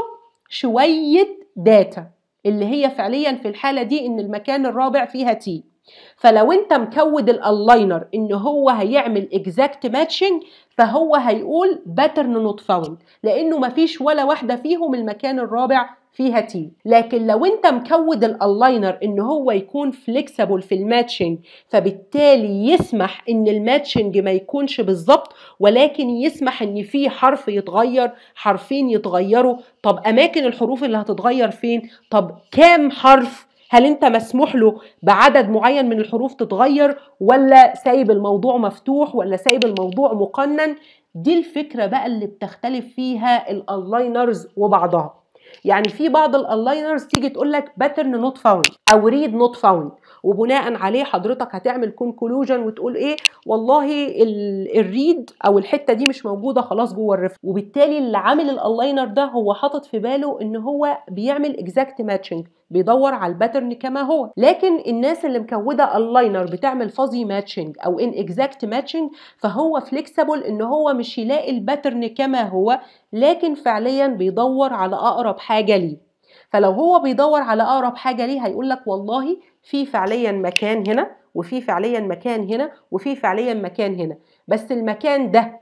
شويه داتا اللي هي فعليا في الحاله دي ان المكان الرابع فيها تي فلو انت مكود الالاينر ان هو هيعمل اكزاكت ماتشنج فهو هيقول باترن نوت فاوند لانه مفيش ولا واحده فيهم المكان الرابع فيها تي لكن لو انت مكود الالاينر ان هو يكون فليكسبل في الماتشنج فبالتالي يسمح ان الماتشنج ما يكونش بالظبط ولكن يسمح ان في حرف يتغير حرفين يتغيروا طب اماكن الحروف اللي هتتغير فين طب كام حرف هل انت مسموح له بعدد معين من الحروف تتغير ولا سايب الموضوع مفتوح ولا سايب الموضوع مقنن دي الفكرة بقى اللي بتختلف فيها الالاينرز وبعضها يعني في بعض الالاينرز تيجي تقول لك باترن نوت فاوند او ريد نوت فاوند وبناء عليه حضرتك هتعمل كونكلوجن وتقول ايه والله الريد او الحته دي مش موجوده خلاص جوه الريف وبالتالي اللي عامل الالاينر ده هو حاطط في باله ان هو بيعمل اكزاكت ماتشنج بيدور على الباترن كما هو لكن الناس اللي مكوده اللاينر بتعمل فازي ماتشنج او ان اكزاكت ماتشنج فهو فليكسبل ان هو مش يلاقي الباترن كما هو لكن فعليا بيدور على اقرب حاجه ليه فلو هو بيدور على اقرب حاجه ليه هيقول لك والله في فعليا مكان هنا وفي فعليا مكان هنا وفي فعليا مكان هنا بس المكان ده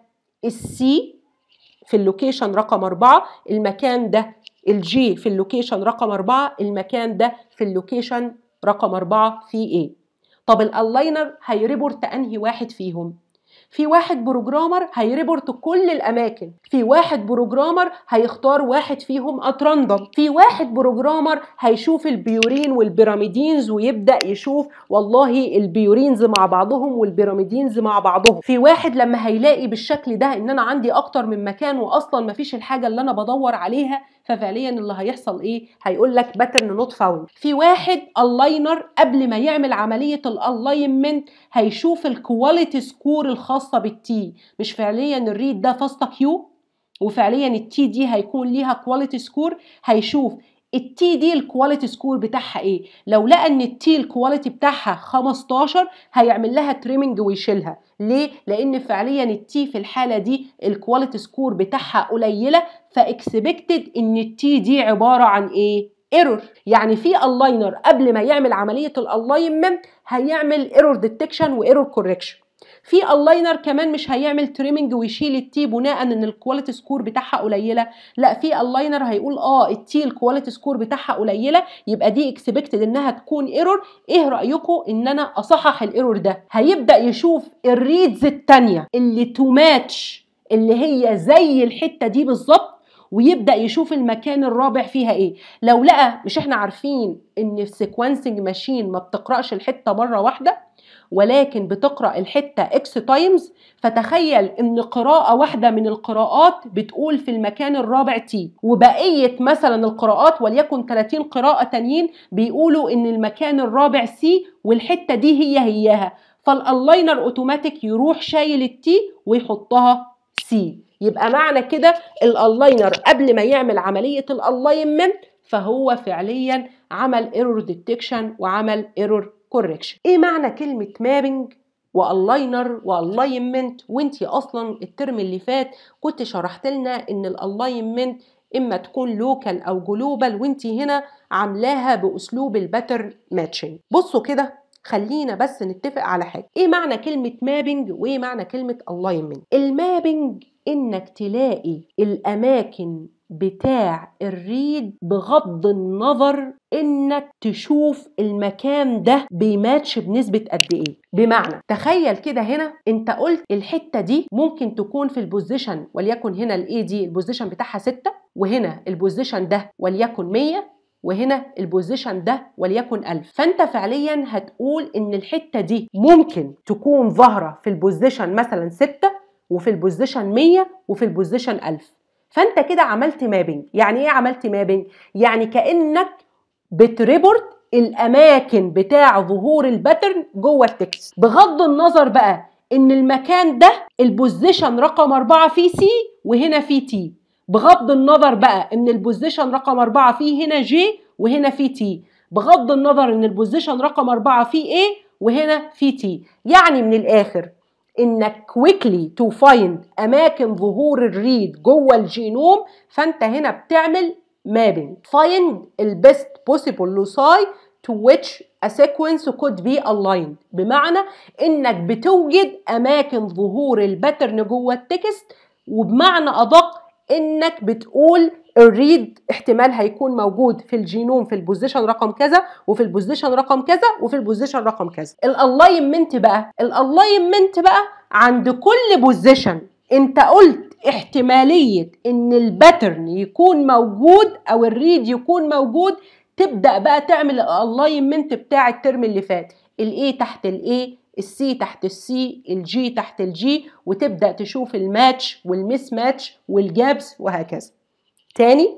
السي في اللوكيشن رقم أربعة المكان ده الجي في اللوكيشن رقم أربعة المكان ده في اللوكيشن رقم أربعة في ايه طب الالاينر هيريبورت انهي واحد فيهم في واحد بروجرامر هيريبورت كل الاماكن في واحد بروجرامر هيختار واحد فيهم اتراندم في واحد بروجرامر هيشوف البيورين والبيراميدينز ويبدا يشوف والله البيورينز مع بعضهم والبيراميدينز مع بعضهم في واحد لما هيلاقي بالشكل ده ان انا عندي اكتر من مكان واصلا مفيش الحاجه اللي انا بدور عليها ففعليا اللي هيحصل ايه هيقول لك باترن نوت فاوند في واحد اللاينر قبل ما يعمل عمليه الالاينمنت هيشوف الكواليتي سكور الخاصه بالتي مش فعليا الريد ده فاستا كيو وفعليا التي دي هيكون ليها كواليتي سكور هيشوف التي دي الكواليتي سكور بتاعها ايه لو لقى ان التي الكواليتي بتاعها 15 هيعمل لها تريمنج ويشيلها ليه لان فعليا التي في الحاله دي الكواليتي سكور بتاعها قليله فاكسبكتد ان التي دي عباره عن ايه ايرور يعني في اللاينر قبل ما يعمل عمليه الالاينمنت هيعمل ايرور ديتكشن وايرور كوركشن في اللاينر كمان مش هيعمل تريمنج ويشيل التي بناء ان الكواليتي سكور بتاعها قليله لا في اللاينر هيقول اه التي الكواليتي سكور بتاعها قليله يبقى دي اكسبكتد انها تكون ايرور ايه رايكم ان انا اصحح الايرور ده هيبدا يشوف الريدز الثانيه اللي تو ماتش اللي هي زي الحته دي بالظبط ويبدا يشوف المكان الرابع فيها ايه لو لقى مش احنا عارفين ان السيكونسنج ماشين ما بتقراش الحته مره واحده ولكن بتقرا الحته اكس تايمز فتخيل ان قراءه واحده من القراءات بتقول في المكان الرابع تي وبقيه مثلا القراءات وليكن 30 قراءه تانيين بيقولوا ان المكان الرابع سي والحته دي هي هياها فالالاينر اوتوماتيك يروح شايل التي ويحطها سي يبقى معنى كده الالاينر قبل ما يعمل عمليه الالاينمنت فهو فعليا عمل ايرور ديتكشن وعمل ايرور كوركشن ايه معنى كلمه مابنج والاينر والاينمنت وانتي اصلا الترم اللي فات كنت شرحت لنا ان الالاينمنت اما تكون لوكال او جلوبال وانتي هنا عاملاها باسلوب الباترن ماتشنج بصوا كده خلينا بس نتفق على حاجه ايه معنى كلمه مابنج وايه معنى كلمه الاينمنت المابنج انك تلاقي الاماكن بتاع الريد بغض النظر انك تشوف المكان ده بيماتش بنسبة قد ايه بمعنى تخيل كده هنا انت قلت الحتة دي ممكن تكون في البوزيشن وليكن هنا الاي دي البوزيشن بتاعها 6 وهنا البوزيشن ده وليكن 100 وهنا البوزيشن ده وليكن 1000 فانت فعليا هتقول ان الحته دي ممكن تكون ظاهره في البوزيشن مثلا 6 وفي البوزيشن 100 وفي البوزيشن 1000 فانت كده عملت مابنج يعني ايه عملت مابنج يعني كانك بتريبورت الاماكن بتاع ظهور الباترن جوه التكست بغض النظر بقى ان المكان ده البوزيشن رقم أربعة فيه سي وهنا فيه تي بغض النظر بقى ان البوزيشن رقم أربعة فيه هنا جي وهنا فيه تي بغض النظر ان البوزيشن رقم أربعة فيه ايه وهنا فيه تي يعني من الاخر انك كويكلي تو فايند اماكن ظهور الريد جوه الجينوم فانت هنا بتعمل مابينج فايند البيست بوسيبل لوساي to which a sequence could be aligned بمعنى انك بتوجد اماكن ظهور الباترن جوه التكست وبمعنى ادق انك بتقول الريد احتمال هيكون موجود في الجينوم في البوزيشن رقم كذا وفي البوزيشن رقم كذا وفي البوزيشن رقم كذا الالاينمنت بقى الالاينمنت بقى عند كل بوزيشن انت قلت احتماليه ان الباترن يكون موجود او الريد يكون موجود تبدا بقى تعمل الالاينمنت بتاع الترم اللي فات الاي تحت الاي السي تحت السي الجي تحت الجي وتبدا تشوف الماتش والميس ماتش والجابس وهكذا تاني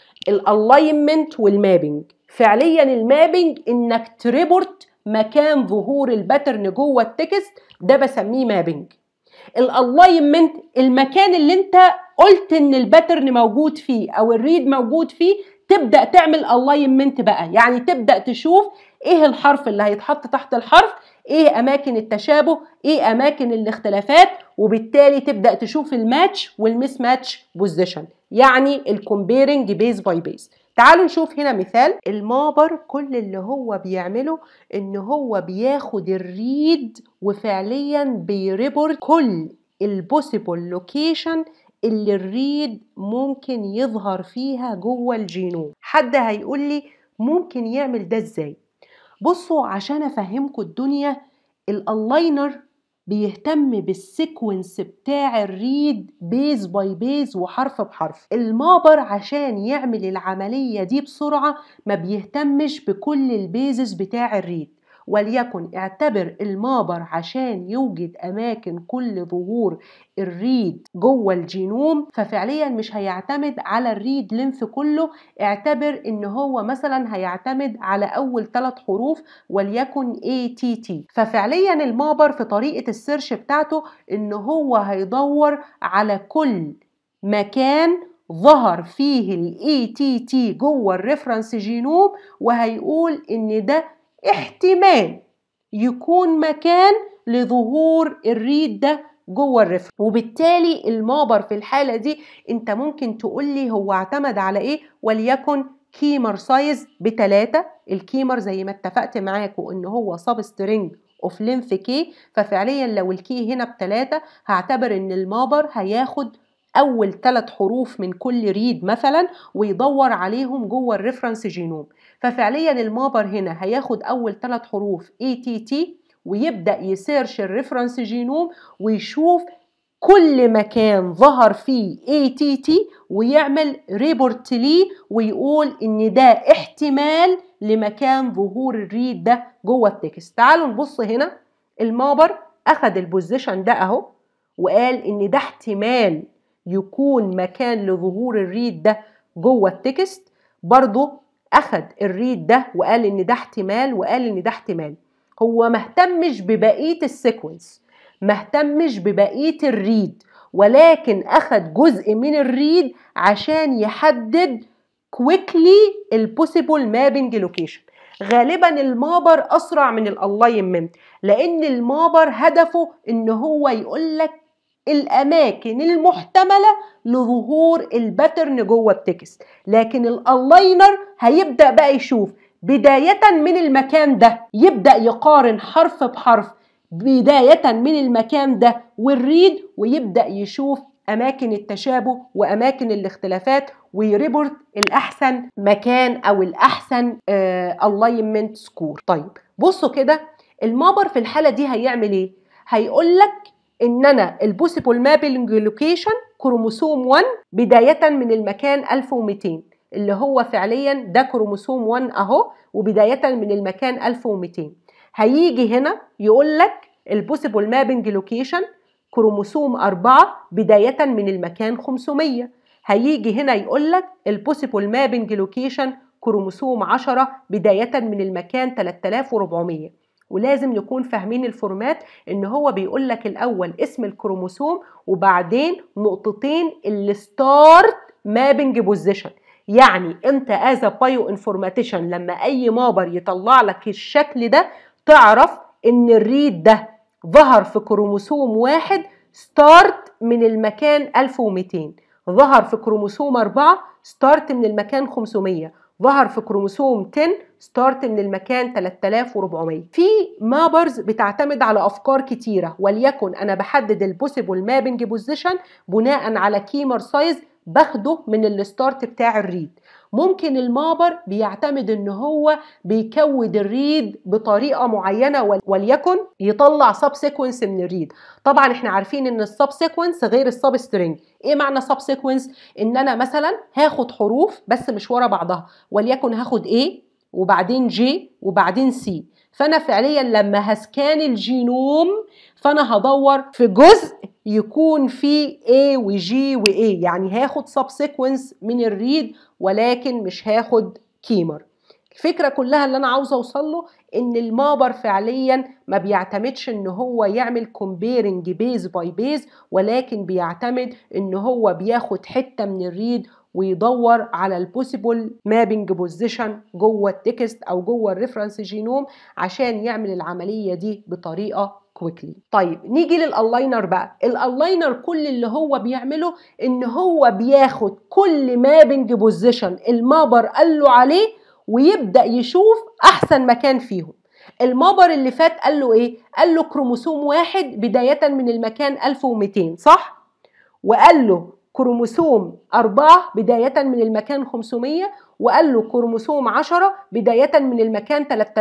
الالاينمنت والمابنج فعليا المابنج انك تريبورت مكان ظهور الباترن جوه التكست ده بسميه مابنج الالاينمنت المكان اللي انت قلت ان الباترن موجود فيه او الريد موجود فيه تبدا تعمل الاينمنت بقى يعني تبدا تشوف ايه الحرف اللي هيتحط تحت الحرف ايه اماكن التشابه ايه اماكن الاختلافات وبالتالي تبدا تشوف الماتش والمس ماتش بوزيشن يعني الكومبيرنج بيز باي بيز تعالوا نشوف هنا مثال المابر كل اللي هو بيعمله ان هو بياخد الريد وفعليا بيريبورت كل البوسيبل لوكيشن اللي الريد ممكن يظهر فيها جوه الجينوم حد هيقول لي ممكن يعمل ده ازاي بصوا عشان افهمكم الدنيا الالاينر بيهتم بالسيكونس بتاع الريد بيز باي بيز وحرف بحرف المابر عشان يعمل العملية دي بسرعة ما بيهتمش بكل البيزز بتاع الريد وليكن اعتبر المابر عشان يوجد اماكن كل ظهور الريد جوه الجينوم ففعليا مش هيعتمد على الريد لينف كله اعتبر ان هو مثلا هيعتمد على اول ثلاث حروف وليكن ATT ففعليا المابر في طريقة السيرش بتاعته ان هو هيدور على كل مكان ظهر فيه ال ATT جوه الريفرنس جينوم وهيقول ان ده احتمال يكون مكان لظهور الريد ده جوه الريفر وبالتالي المابر في الحالة دي انت ممكن تقول لي هو اعتمد على ايه وليكن كيمر سايز بتلاتة الكيمر زي ما اتفقت معاكم ان هو سب سترينج اوف لينف كي ففعليا لو الكي هنا بتلاتة هعتبر ان المابر هياخد اول ثلاث حروف من كل ريد مثلا ويدور عليهم جوه الريفرنس جينوم ففعليا المابر هنا هياخد اول ثلاث حروف ATT ويبدا يسيرش الريفرنس جينوم ويشوف كل مكان ظهر فيه ATT ويعمل ريبورت ليه ويقول ان ده احتمال لمكان ظهور الريد ده جوه التكست تعالوا نبص هنا المابر اخد البوزيشن ده اهو وقال ان ده احتمال يكون مكان لظهور الريد ده جوه التكست برضه اخد الريد ده وقال ان ده احتمال وقال ان ده احتمال هو مهتمش ببقيه السيكونس مهتمش ببقيه الريد ولكن اخد جزء من الريد عشان يحدد كويكلي البوسيبل مابنج لوكيشن غالبا المابر اسرع من الالاينمنت لان المابر هدفه ان هو يقول لك الاماكن المحتمله لظهور الباترن جوه التكست لكن الالاينر هيبدا بقى يشوف بدايه من المكان ده يبدا يقارن حرف بحرف بدايه من المكان ده والريد ويبدا يشوف اماكن التشابه واماكن الاختلافات ويريبورت الاحسن مكان او الاحسن الاينمنت سكور طيب بصوا كده المابر في الحاله دي هيعمل ايه هيقول لك ان انا البوسيبل مابنج لوكيشن كروموسوم 1 بدايه من المكان 1200 اللي هو فعليا ده كروموسوم 1 اهو وبدايه من المكان 1200 هيجي هنا يقول لك البوسيبل مابنج لوكيشن كروموسوم 4 بدايه من المكان 500 هيجي هنا يقول لك البوسيبل مابنج لوكيشن كروموسوم 10 بدايه من المكان 3400 ولازم نكون فاهمين الفورمات ان هو بيقول لك الاول اسم الكروموسوم وبعدين نقطتين الستارت مابنج بوزيشن يعني انت از بايو انفورماتيشن لما اي مابر يطلع لك الشكل ده تعرف ان الريد ده ظهر في كروموسوم واحد ستارت من المكان 1200 ظهر في كروموسوم 4 ستارت من المكان 500 ظهر في كروموسوم 10 ستارت من المكان 3400 في مابرز بتعتمد على افكار كتيره وليكن انا بحدد البوسيبل مابنج بوزيشن بناء على كيمر سايز باخده من الستارت بتاع الريد ممكن المابر بيعتمد ان هو بيكود الريد بطريقه معينه وليكن يطلع سب سيكونس من الريد طبعا احنا عارفين ان السب سيكونس غير السب سترينج ايه معنى سب سيكونس ان انا مثلا هاخد حروف بس مش ورا بعضها وليكن هاخد A وبعدين J وبعدين C فانا فعليا لما هسكان الجينوم فانا هدور في جزء يكون فيه A و G و A يعني هاخد سب سيكونس من الريد ولكن مش هاخد كيمر الفكره كلها اللي انا عاوزه اوصل له ان المابر فعليا ما بيعتمدش ان هو يعمل كومبيرنج بيز باي بيز ولكن بيعتمد ان هو بياخد حته من الريد ويدور على البوسيبل مابنج بوزيشن جوه التكست او جوه الريفرنس جينوم عشان يعمل العمليه دي بطريقه كويكلي طيب نيجي للالاينر بقى الالاينر كل اللي هو بيعمله ان هو بياخد كل مابنج بوزيشن المابر قال له عليه ويبدا يشوف احسن مكان فيهم المابر اللي فات قال له ايه قال له كروموسوم واحد بدايه من المكان 1200 صح وقال له كروموسوم أربعة بداية من المكان 500 وقال له كروموسوم 10 بداية من المكان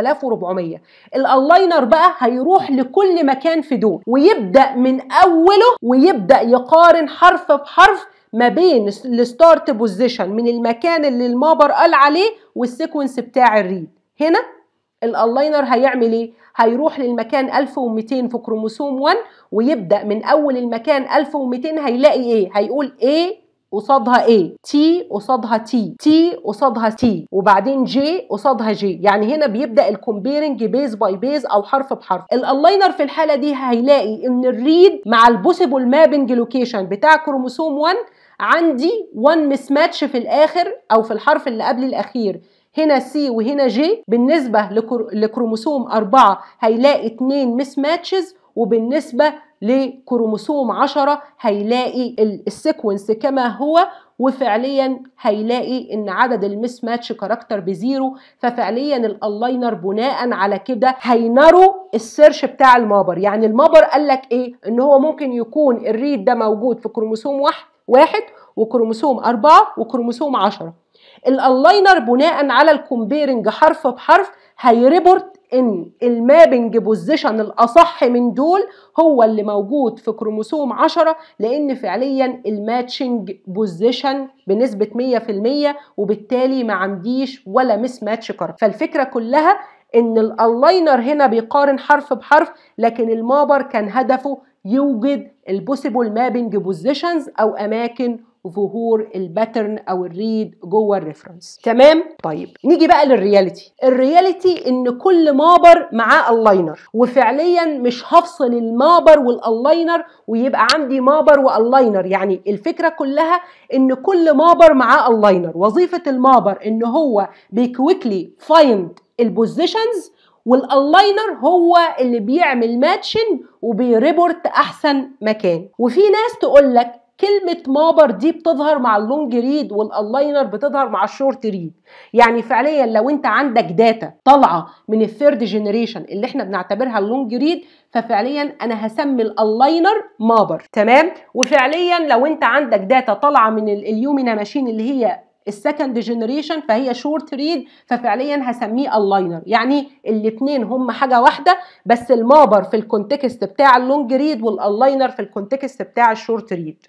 3400 الألاينر بقى هيروح لكل مكان في دول ويبدأ من أوله ويبدأ يقارن حرف بحرف ما بين الستارت بوزيشن من المكان اللي المابر قال عليه والسيكونس بتاع الريد هنا الالاينر هيعمل ايه هيروح للمكان 1200 في كروموسوم 1 ويبدا من اول المكان 1200 هيلاقي ايه هيقول A قصادها A T قصادها T T قصادها T وبعدين J قصادها J يعني هنا بيبدا الكومبيرنج بيز باي بيز او حرف بحرف الالاينر في الحاله دي هيلاقي ان الريد مع البوسيبل مابنج لوكيشن بتاع كروموسوم 1 عندي 1 مس ماتش في الاخر او في الحرف اللي قبل الاخير هنا سي وهنا جي بالنسبة لكروموسوم أربعة هيلاقي اتنين مس ماتشز وبالنسبة لكروموسوم عشرة هيلاقي السيكونس كما هو وفعليا هيلاقي ان عدد المس ماتش كاركتر بزيرو ففعليا الالاينر بناء على كده هينروا السيرش بتاع المابر يعني المابر قال لك ايه ان هو ممكن يكون الريد ده موجود في كروموسوم واحد واحد وكروموسوم أربعة وكروموسوم عشرة الالاينر بناء على الكومبيرنج حرف بحرف هيريبورت ان المابنج بوزيشن الاصح من دول هو اللي موجود في كروموسوم 10 لان فعليا الماتشنج بوزيشن بنسبه 100% وبالتالي ما عنديش ولا مس ماتش كارت فالفكره كلها ان الالاينر هنا بيقارن حرف بحرف لكن المابر كان هدفه يوجد البوسيبل مابنج بوزيشنز او اماكن ظهور الباترن او الريد جوه الريفرنس تمام طيب نيجي بقى للرياليتي الرياليتي ان كل مابر معاه اللاينر وفعليا مش هفصل المابر والالاينر ويبقى عندي مابر والاينر يعني الفكره كلها ان كل مابر معاه اللاينر وظيفه المابر ان هو بيكويكلي فايند البوزيشنز والالاينر هو اللي بيعمل ماتشنج وبيريبورت احسن مكان وفي ناس تقول لك كلمة مابر دي بتظهر مع اللونج ريد والالاينر بتظهر مع الشورت ريد يعني فعليا لو انت عندك داتا طالعة من الثيرد جنريشن اللي احنا بنعتبرها اللونج ريد ففعليا انا هسمي الالاينر مابر تمام وفعليا لو انت عندك داتا طالعة من اليومينا ماشين اللي هي السكند جنريشن فهي شورت ريد ففعليا هسميه اللاينر يعني الاثنين هم حاجه واحده بس المابر في الكونتكست بتاع اللونج ريد والالاينر في الكونتكست بتاع الشورت ريد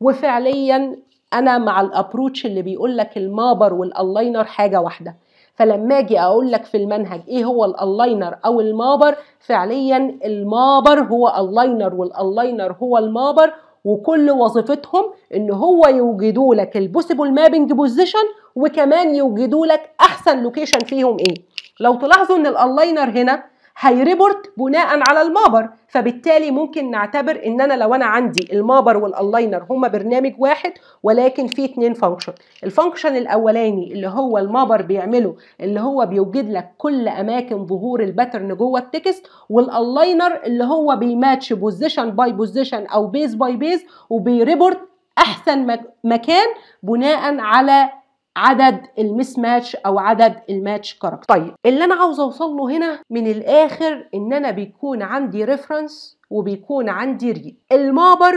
وفعليا انا مع الابروتش اللي بيقول لك المابر والالاينر حاجه واحده فلما اجي اقول لك في المنهج ايه هو الالاينر او المابر فعليا المابر هو اللاينر والالاينر هو المابر وكل وظيفتهم ان هو يوجدوا لك البوسيبل مابنج بوزيشن وكمان يوجدوا لك احسن لوكيشن فيهم ايه لو تلاحظوا ان الالاينر هنا هيريبورت بناء على المابر فبالتالي ممكن نعتبر ان انا لو انا عندي المابر والالاينر هما برنامج واحد ولكن في اتنين فانكشن الفانكشن الاولاني اللي هو المابر بيعمله اللي هو بيوجد لك كل اماكن ظهور الباترن جوه التكست والالاينر اللي هو بيماتش بوزيشن باي بوزيشن او بيز باي بيز وبيريبورت احسن مكان بناء على عدد المس ماتش او عدد الماتش كاركتر طيب اللي انا عاوزه اوصل له هنا من الاخر ان انا بيكون عندي ريفرنس وبيكون عندي ريد المابر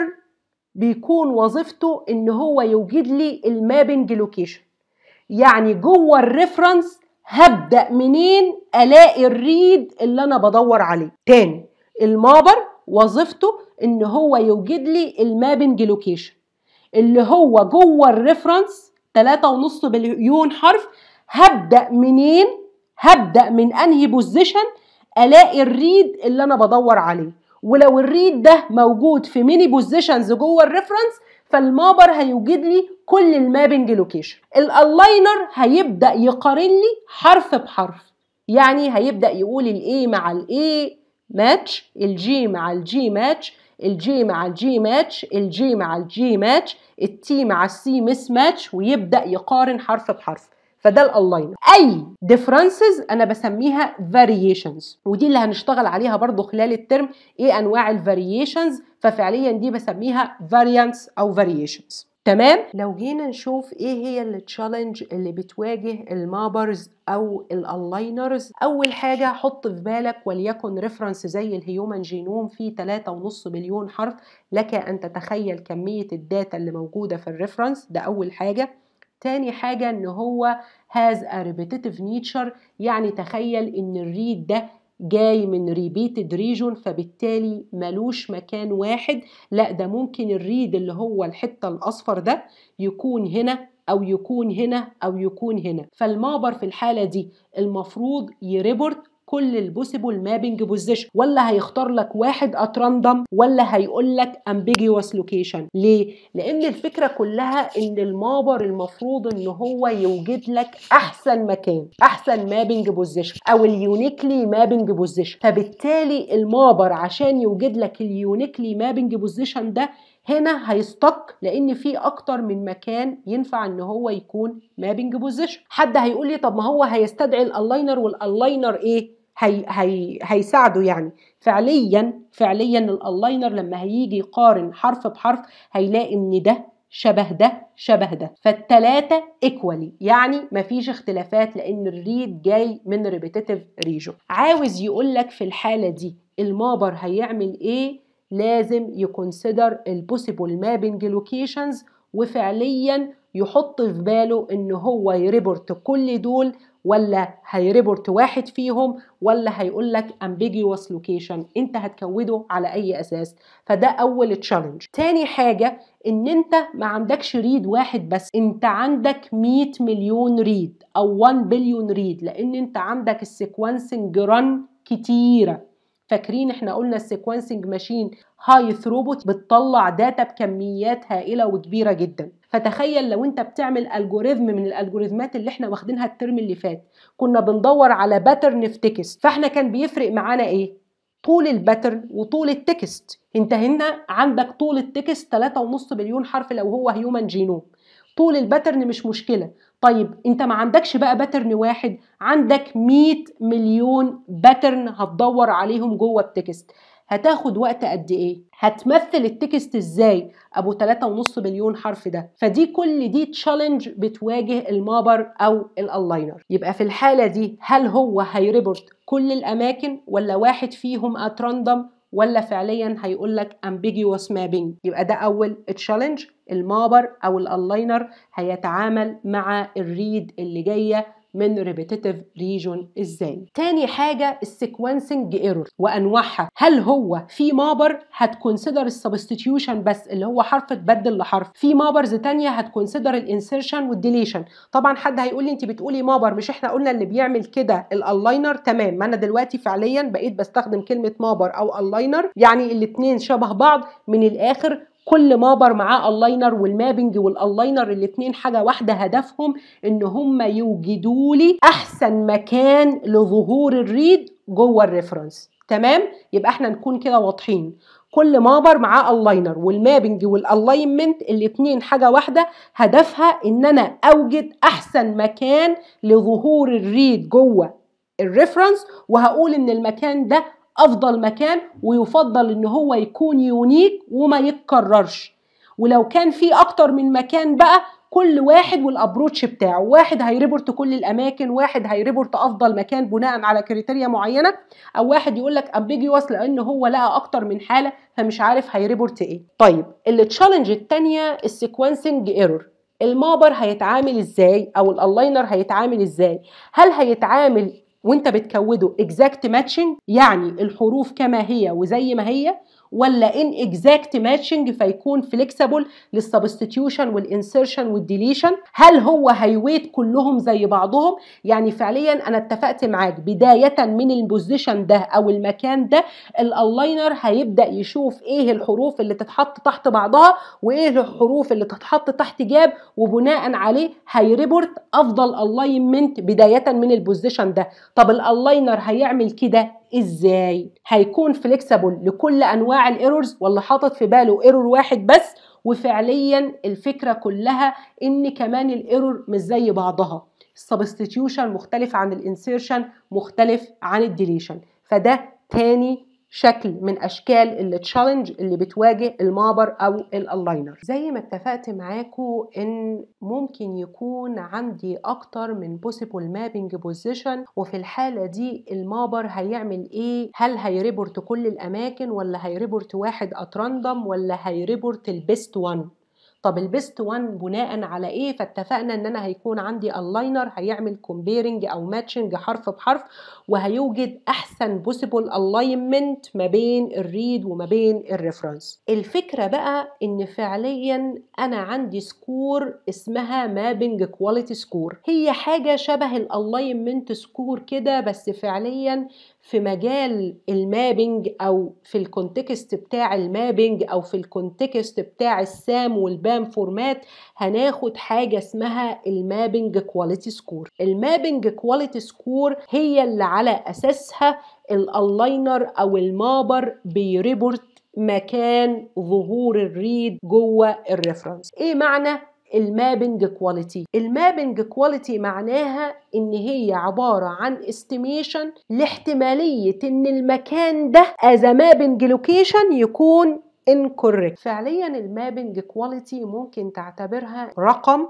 بيكون وظيفته ان هو يوجد لي المابنج لوكيشن يعني جوه الريفرنس هبدا منين الاقي الريد اللي انا بدور عليه تاني المابر وظيفته ان هو يوجد لي المابنج لوكيشن اللي هو جوه الريفرنس تلاتة ونص بليون حرف هبدأ منين هبدأ من أنهي بوزيشن ألاقي الريد اللي أنا بدور عليه ولو الريد ده موجود في ميني بوزيشنز جوه الريفرنس فالمابر هيوجد لي كل المابنج لوكيشن الالاينر هيبدا يقارن لي حرف بحرف يعني هيبدا يقول الاي مع الاي ماتش الجي مع الجي ماتش الجي مع الجي ماتش الجي مع الجي ماتش التي مع السي مس ماتش ويبدا يقارن حرف بحرف فده الالاينر اي ديفرنسز انا بسميها فاريشنز ودي اللي هنشتغل عليها برضو خلال الترم ايه انواع الفاريشنز ففعليا دي بسميها فاريانس او فاريشنز تمام لو جينا نشوف ايه هي التشالنج اللي بتواجه المابرز او الالاينرز اول حاجه حط في بالك وليكن ريفرنس زي الهيومن جينوم فيه 3.5 مليون حرف لك ان تتخيل كميه الداتا اللي موجوده في الريفرنس ده اول حاجه تاني حاجة ان هو has a repetitive nature يعني تخيل ان الريد ده جاي من ريبيتد ريجون فبالتالي ملوش مكان واحد لا ده ممكن الريد اللي هو الحتة الأصفر ده يكون هنا أو يكون هنا أو يكون هنا فالمابر في الحالة دي المفروض يريبورت كل البوسيبل مابنج بوزيشن ولا هيختار لك واحد ات راندوم ولا هيقول لك امبيجيوس لوكيشن ليه لان الفكره كلها ان المابر المفروض ان هو يوجد لك احسن مكان احسن مابنج بوزيشن او اليونيكلي مابنج بوزيشن فبالتالي المابر عشان يوجد لك اليونيكلي مابنج بوزيشن ده هنا هيستق لان في اكتر من مكان ينفع ان هو يكون مابنج بوزيشن حد هيقول لي طب ما هو هيستدعي الالاينر والالاينر ايه هي هي هيساعده يعني فعليا فعليا الالاينر لما هيجي يقارن حرف بحرف هيلاقي ان ده شبه ده شبه ده فالتلاتة ايكوالي يعني مفيش اختلافات لان الريد جاي من ريبيتيتيف ريجون عاوز يقول لك في الحالة دي المابر هيعمل ايه لازم يكونسيدر البوسيبل مابنج لوكيشنز وفعليا يحط في باله ان هو يريبورت كل دول ولا هيريبورت واحد فيهم ولا هيقول لك ambiguous location انت هتكوده على اي اساس فده اول تشالنج تاني حاجة ان انت ما عندكش ريد واحد بس انت عندك 100 مليون ريد او 1 بليون ريد لان انت عندك السيكونسنج رن كتيره فاكرين احنا قلنا السيكونسنج ماشين هاي ثروبوت بتطلع داتا بكميات هائله وكبيره جدا فتخيل لو انت بتعمل الجوريزم من الالجوريزمات اللي احنا واخدينها الترم اللي فات كنا بندور على باترن في تكست فاحنا كان بيفرق معانا ايه طول الباترن وطول التكست انت هنا عندك طول التكست 3.5 مليون حرف لو هو هيومن جينوم طول الباترن مش مشكله طيب انت ما عندكش بقى باترن واحد عندك 100 مليون باترن هتدور عليهم جوه التكست هتاخد وقت قد ايه هتمثل التكست ازاي ابو 3.5 مليون حرف ده فدي كل دي تشالنج بتواجه المابر او الالاينر يبقى في الحاله دي هل هو هيريبورت كل الاماكن ولا واحد فيهم ات راندوم ولا فعليا هيقول لك ambiguous mapping يبقى ده اول تشالنج المابر او الالاينر هيتعامل مع الريد اللي جايه من ريبيتيتيف ريجون ازاي تاني حاجه السيكونسنج ايرور وانواعها هل هو في مابر هتكونسيدر السبستيتيوشن بس اللي هو حرف تبدل لحرف في مابرز تانية هتكونسيدر الانسيرشن والديليشن طبعا حد هيقول لي انت بتقولي مابر مش احنا قلنا اللي بيعمل كده الالاينر تمام ما انا دلوقتي فعليا بقيت بستخدم كلمه مابر او الاينر يعني الاتنين شبه بعض من الاخر كل مابر معاه اللاينر والمابنج والالاينر الاثنين حاجه واحده هدفهم ان هم يوجدوا لي احسن مكان لظهور الريد جوه الريفرنس تمام يبقى احنا نكون كده واضحين كل مابر معاه اللاينر والمابنج والالاينمنت الاثنين حاجه واحده هدفها ان انا اوجد احسن مكان لظهور الريد جوه الريفرنس وهقول ان المكان ده افضل مكان ويفضل ان هو يكون يونيك وما يتكررش ولو كان في اكتر من مكان بقى كل واحد والابروتش بتاعه واحد هيريبورت كل الاماكن واحد هيريبورت افضل مكان بناء على كريتيريا معينه او واحد يقول لك امبيجيوس لان هو لقى اكتر من حاله فمش عارف هيريبورت ايه طيب التشالنج الثانيه السيكونسنج ايرور المابر هيتعامل ازاي او الالاينر هيتعامل ازاي هل هيتعامل وانت بتكوده exact matching يعني الحروف كما هي وزي ما هي ولا ان اكزاكت ماتشنج فيكون فليكسبل للسبستيتيوشن والانسرشن والديليشن هل هو هيويت كلهم زي بعضهم يعني فعليا انا اتفقت معاك بدايه من البوزيشن ده او المكان ده الالاينر هيبدا يشوف ايه الحروف اللي تتحط تحت بعضها وايه الحروف اللي تتحط تحت جاب وبناء عليه هيريبورت افضل الاينمنت بدايه من البوزيشن ده طب الالاينر هيعمل كده ازاي هيكون فليكسبل لكل انواع الايرورز ولا حاطط في باله ايرور واحد بس وفعليا الفكره كلها ان كمان الايرور مش زي بعضها السبستيتيوشن مختلف عن الانسيرشن مختلف عن الديليشن فده تاني شكل من اشكال التشالنج اللي بتواجه المابر او الالاينر زي ما اتفقت معاكم ان ممكن يكون عندي اكتر من بوسيبل مابنج بوزيشن وفي الحاله دي المابر هيعمل ايه هل هيريبورت كل الاماكن ولا هيريبورت واحد اتراندم ولا هيريبورت البيست وان طب البيست 1 بناء على ايه فاتفقنا ان انا هيكون عندي اللاينر هيعمل كومبيرنج او ماتشنج حرف بحرف وهيوجد احسن بوسيبل الاينمنت ما بين الريد وما بين الريفرنس الفكره بقى ان فعليا انا عندي سكور اسمها مابنج كواليتي سكور هي حاجه شبه الالاينمنت سكور كده بس فعليا في مجال المابنج او في الكونتكست بتاع المابنج او في الكونتكست بتاع السام والبام فورمات هناخد حاجه اسمها المابنج كواليتي سكور المابنج كواليتي سكور هي اللي على اساسها الالاينر او المابر بيريبورت مكان ظهور الريد جوه الريفرنس ايه معنى المابنج كواليتي المابنج كواليتي معناها ان هي عبارة عن استيميشن لاحتمالية ان المكان ده as a mapping location يكون incorrect فعليا المابنج كواليتي ممكن تعتبرها رقم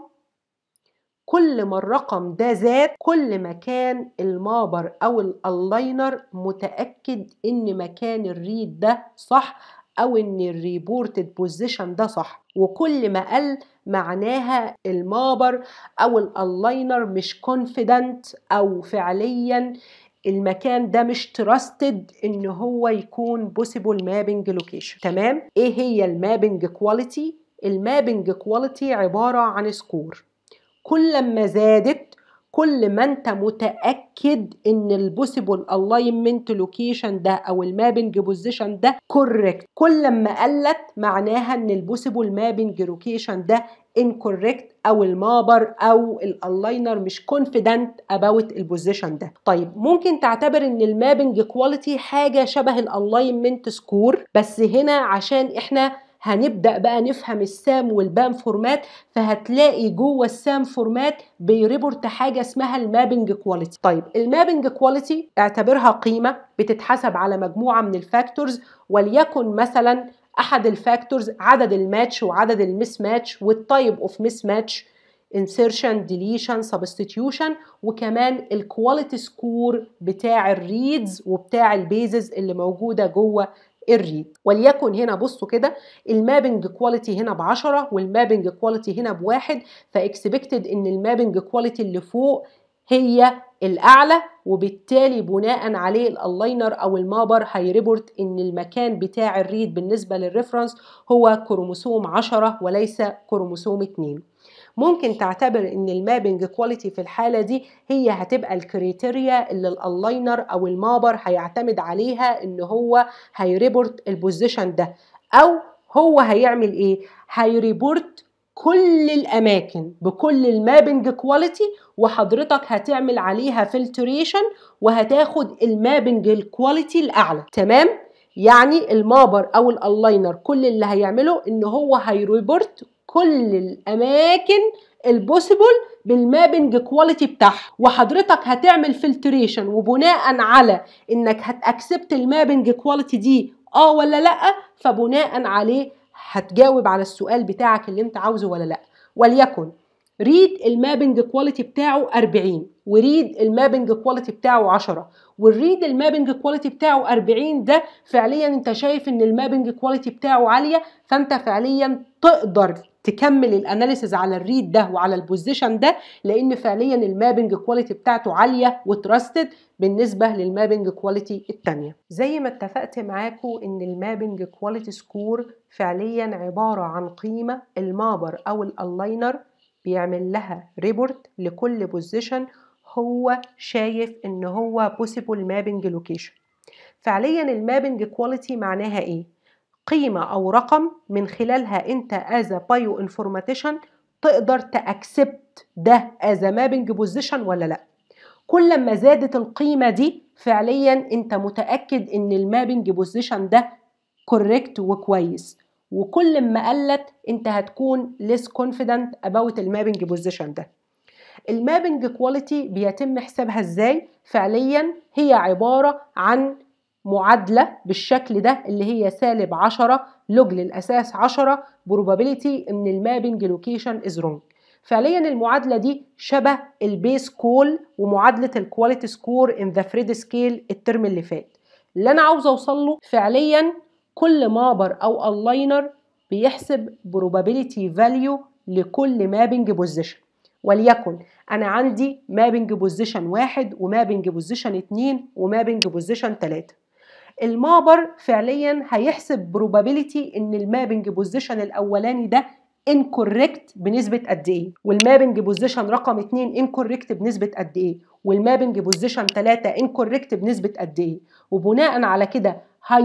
كل ما الرقم ده زاد كل ما كان المابر او الالاينر متاكد ان مكان الريد ده صح او ان الريبورتد بوزيشن ده صح وكل ما قل معناها المابر او الالاينر مش كونفيدنت او فعليا المكان ده مش تراستد ان هو يكون بوسيبل مابنج لوكيشن تمام ايه هي المابنج كواليتي المابنج كواليتي عباره عن سكور كل ما زادت كل ما انت متاكد ان البوسيبل الاينمنت لوكيشن ده او المابنج بوزيشن ده كوريكت كل ما قلت معناها ان البوسيبل مابنج لوكيشن ده incorrect او المابر او الالاينر مش كونفيدنت اباوت البوزيشن ده طيب ممكن تعتبر ان المابنج كواليتي حاجه شبه الالاينمنت سكور بس هنا عشان احنا هنبدا بقى نفهم السام والبام فورمات فهتلاقي جوه السام فورمات بيريبورت حاجه اسمها المابنج كواليتي طيب المابنج كواليتي اعتبرها قيمه بتتحسب على مجموعه من الفاكتورز وليكن مثلا احد الفاكتورز عدد الماتش وعدد المس ماتش والتايب اوف مس ماتش insertion deletion substitution وكمان الكواليتي سكور بتاع الريدز وبتاع البيزز اللي موجوده جوه الريد وليكن هنا بصوا كده المابنج كواليتي هنا ب 10 والمابنج كواليتي هنا بواحد فاكسبكتد ان المابنج كواليتي اللي فوق هي الاعلى وبالتالي بناء عليه الالاينر او المابر هيريبورت ان المكان بتاع الريد بالنسبه للريفرنس هو كروموسوم 10 وليس كروموسوم 2 ممكن تعتبر ان المابنج كواليتي في الحاله دي هي هتبقى الكريتيريا اللي الالاينر او المابر هيعتمد عليها ان هو هيريبورت البوزيشن ده او هو هيعمل ايه هيريبورت كل الاماكن بكل المابنج كواليتي وحضرتك هتعمل عليها فلتريشن وهتاخد المابنج الكواليتي الاعلى تمام يعني المابر او الالاينر كل اللي هيعمله ان هو هيريبورت كل الاماكن البوسيبل بالمابنج كواليتي بتاعها وحضرتك هتعمل فلتريشن وبناء على انك هتاكسبت المابنج كواليتي دي اه ولا لا فبناء عليه هتجاوب على السؤال بتاعك اللي انت عاوزه ولا لا وليكن ريد المابنج كواليتي بتاعه 40 وريد المابنج كواليتي بتاعه 10 والريد المابنج كواليتي بتاعه 40 ده فعليا انت شايف ان المابنج كواليتي بتاعه عاليه فانت فعليا تقدر تكمل الاناليسز على الريد ده وعلى البوزيشن ده لان فعليا المابنج كواليتي بتاعته عاليه وتراستد بالنسبه للمابنج كواليتي الثانيه زي ما اتفقت معاكم ان المابنج كواليتي سكور فعليا عباره عن قيمه المابر او الالاينر بيعمل لها ريبورت لكل بوزيشن هو شايف ان هو possible mapping location فعليا المابنج كواليتي معناها ايه قيمة او رقم من خلالها انت as a bioinformatician تقدر تأكسبت ده as a mapping position ولا لا كل ما زادت القيمه دي فعليا انت متاكد ان المابنج بوزيشن ده كوريكت وكويس وكل ما قلت انت هتكون less confident about المابنج بوزيشن ده المابنج كواليتي بيتم حسابها ازاي فعليا هي عباره عن معادله بالشكل ده اللي هي سالب 10 لوج للاساس 10 probability ان المابنج لوكيشن از wrong فعليا المعادله دي شبه البيس كول ومعادله الكواليتي سكور ان ذا فريد سكيل الترم اللي فات اللي انا عاوزه اوصل له فعليا كل مابر او الاينر بيحسب probability value لكل مابنج بوزيشن وليكن انا عندي مابنج بوزيشن واحد ومابنج بوزيشن اتنين ومابنج بوزيشن تلاتة المابر فعليا هيحسب probability ان المابنج بوزيشن الاولاني ده incorrect بنسبة قد ايه والمابنج بوزيشن رقم 2 incorrect بنسبة قد ايه والمابنج بوزيشن 3 incorrect بنسبة قد ايه وبناء على كده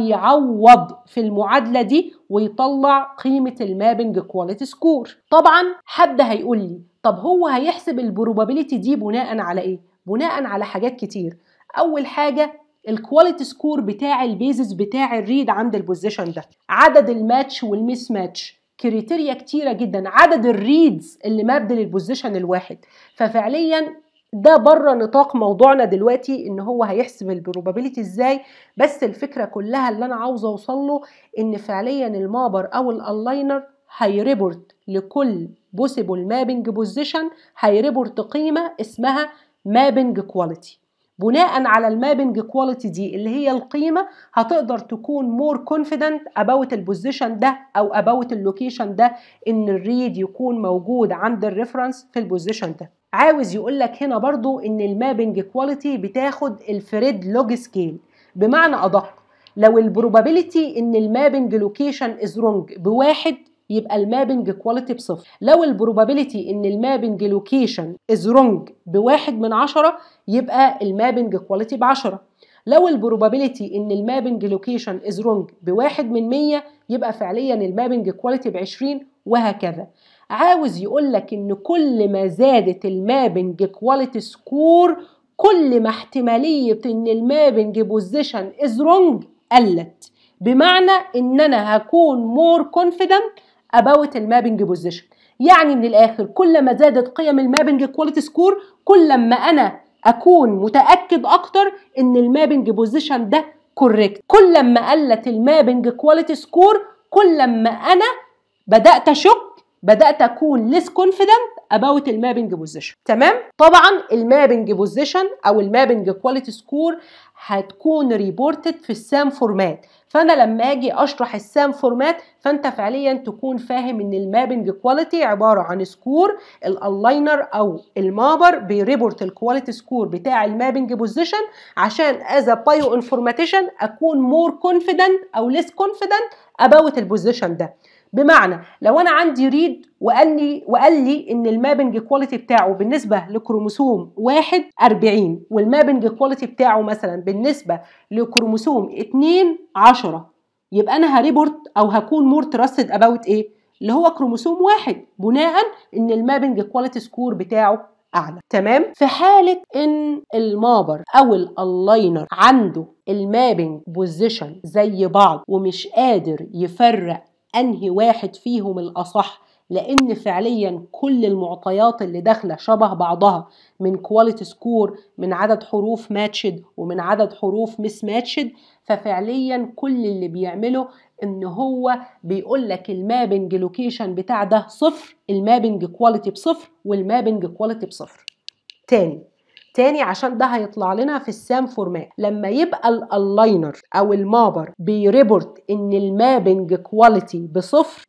هيعوض في المعادلة دي ويطلع قيمة المابنج كواليتي سكور طبعا حد هيقول لي طب هو هيحسب البروبابيلتي دي بناء على ايه بناء على حاجات كتير اول حاجة الكواليتي سكور بتاع البيزس بتاع الريد عند البوزيشن ده عدد الماتش والميس ماتش كريتيريا كتيرة جدا عدد الريدز اللي مابد للبوزيشن الواحد ففعليا ده بره نطاق موضوعنا دلوقتي ان هو هيحسب البروبابيلتي ازاي بس الفكره كلها اللي انا عاوزه اوصل له ان فعليا المابر او الالاينر هيريبورت لكل بوسيبل مابنج بوزيشن هيريبورت قيمه اسمها مابنج كواليتي بناء على المابنج كواليتي دي اللي هي القيمه هتقدر تكون مور كونفيدنت اباوت البوزيشن ده او اباوت اللوكيشن ده ان الريد يكون موجود عند الريفرنس في البوزيشن ده عاوز يقول لك هنا برضو ان المابنج كواليتي بتاخد الفريد لوج سكيل بمعنى ادق لو البروبابيلتي ان المابنج لوكيشن از رونج بواحد يبقى المابنج كواليتي بصفر لو البروبابيلتي ان المابنج لوكيشن از رونج بواحد من عشرة يبقى المابنج كواليتي بعشرة لو البروبابيلتي ان المابنج لوكيشن از رونج بواحد من مية يبقى فعليا المابنج كواليتي بعشرين وهكذا عاوز يقول لك ان كل ما زادت المابنج كواليتي سكور كل ما احتماليه ان المابنج بوزيشن از رونج قلت بمعنى ان انا هكون مور كونفيدنت اباوت المابنج بوزيشن يعني من الاخر كل ما زادت قيم المابنج كواليتي سكور كل ما انا اكون متاكد اكتر ان المابنج بوزيشن ده كوريكت كل ما قلت المابنج كواليتي سكور كل ما انا بدات اشك بدات اكون ليس كونفيدنت اباوت المابنج بوزيشن تمام طبعا المابنج بوزيشن او المابنج كواليتي سكور هتكون ريبورتد في السام فورمات فانا لما اجي اشرح السام فورمات فانت فعليا تكون فاهم ان المابنج كواليتي عباره عن سكور الالاينر او المابر بيريبورت الكواليتي سكور بتاع المابنج بوزيشن عشان از بايو انفورماتيشن اكون مور كونفيدنت او ليس كونفيدنت اباوت البوزيشن ده بمعنى لو انا عندي ريد وقال لي وقال لي ان المابنج كواليتي بتاعه بالنسبه لكروموسوم واحد 40 والمابنج كواليتي بتاعه مثلا بالنسبه لكروموسوم 2 10 يبقى انا هريبورت او هكون مور تراستد اباوت ايه اللي هو كروموسوم واحد بناء ان المابنج كواليتي سكور بتاعه اعلى تمام في حاله ان المابر او الالاينر عنده المابنج بوزيشن زي بعض ومش قادر يفرق انهي واحد فيهم الاصح لان فعليا كل المعطيات اللي داخله شبه بعضها من كواليتي سكور من عدد حروف ماتشد ومن عدد حروف مس ماتشد ففعليا كل اللي بيعمله ان هو بيقول لك المابنج لوكيشن بتاع ده صفر المابنج كواليتي بصفر والمابنج كواليتي بصفر تاني تاني عشان ده هيطلع لنا في السام فورمات لما يبقى الالاينر او المابر بيريبورت ان المابنج كواليتي بصفر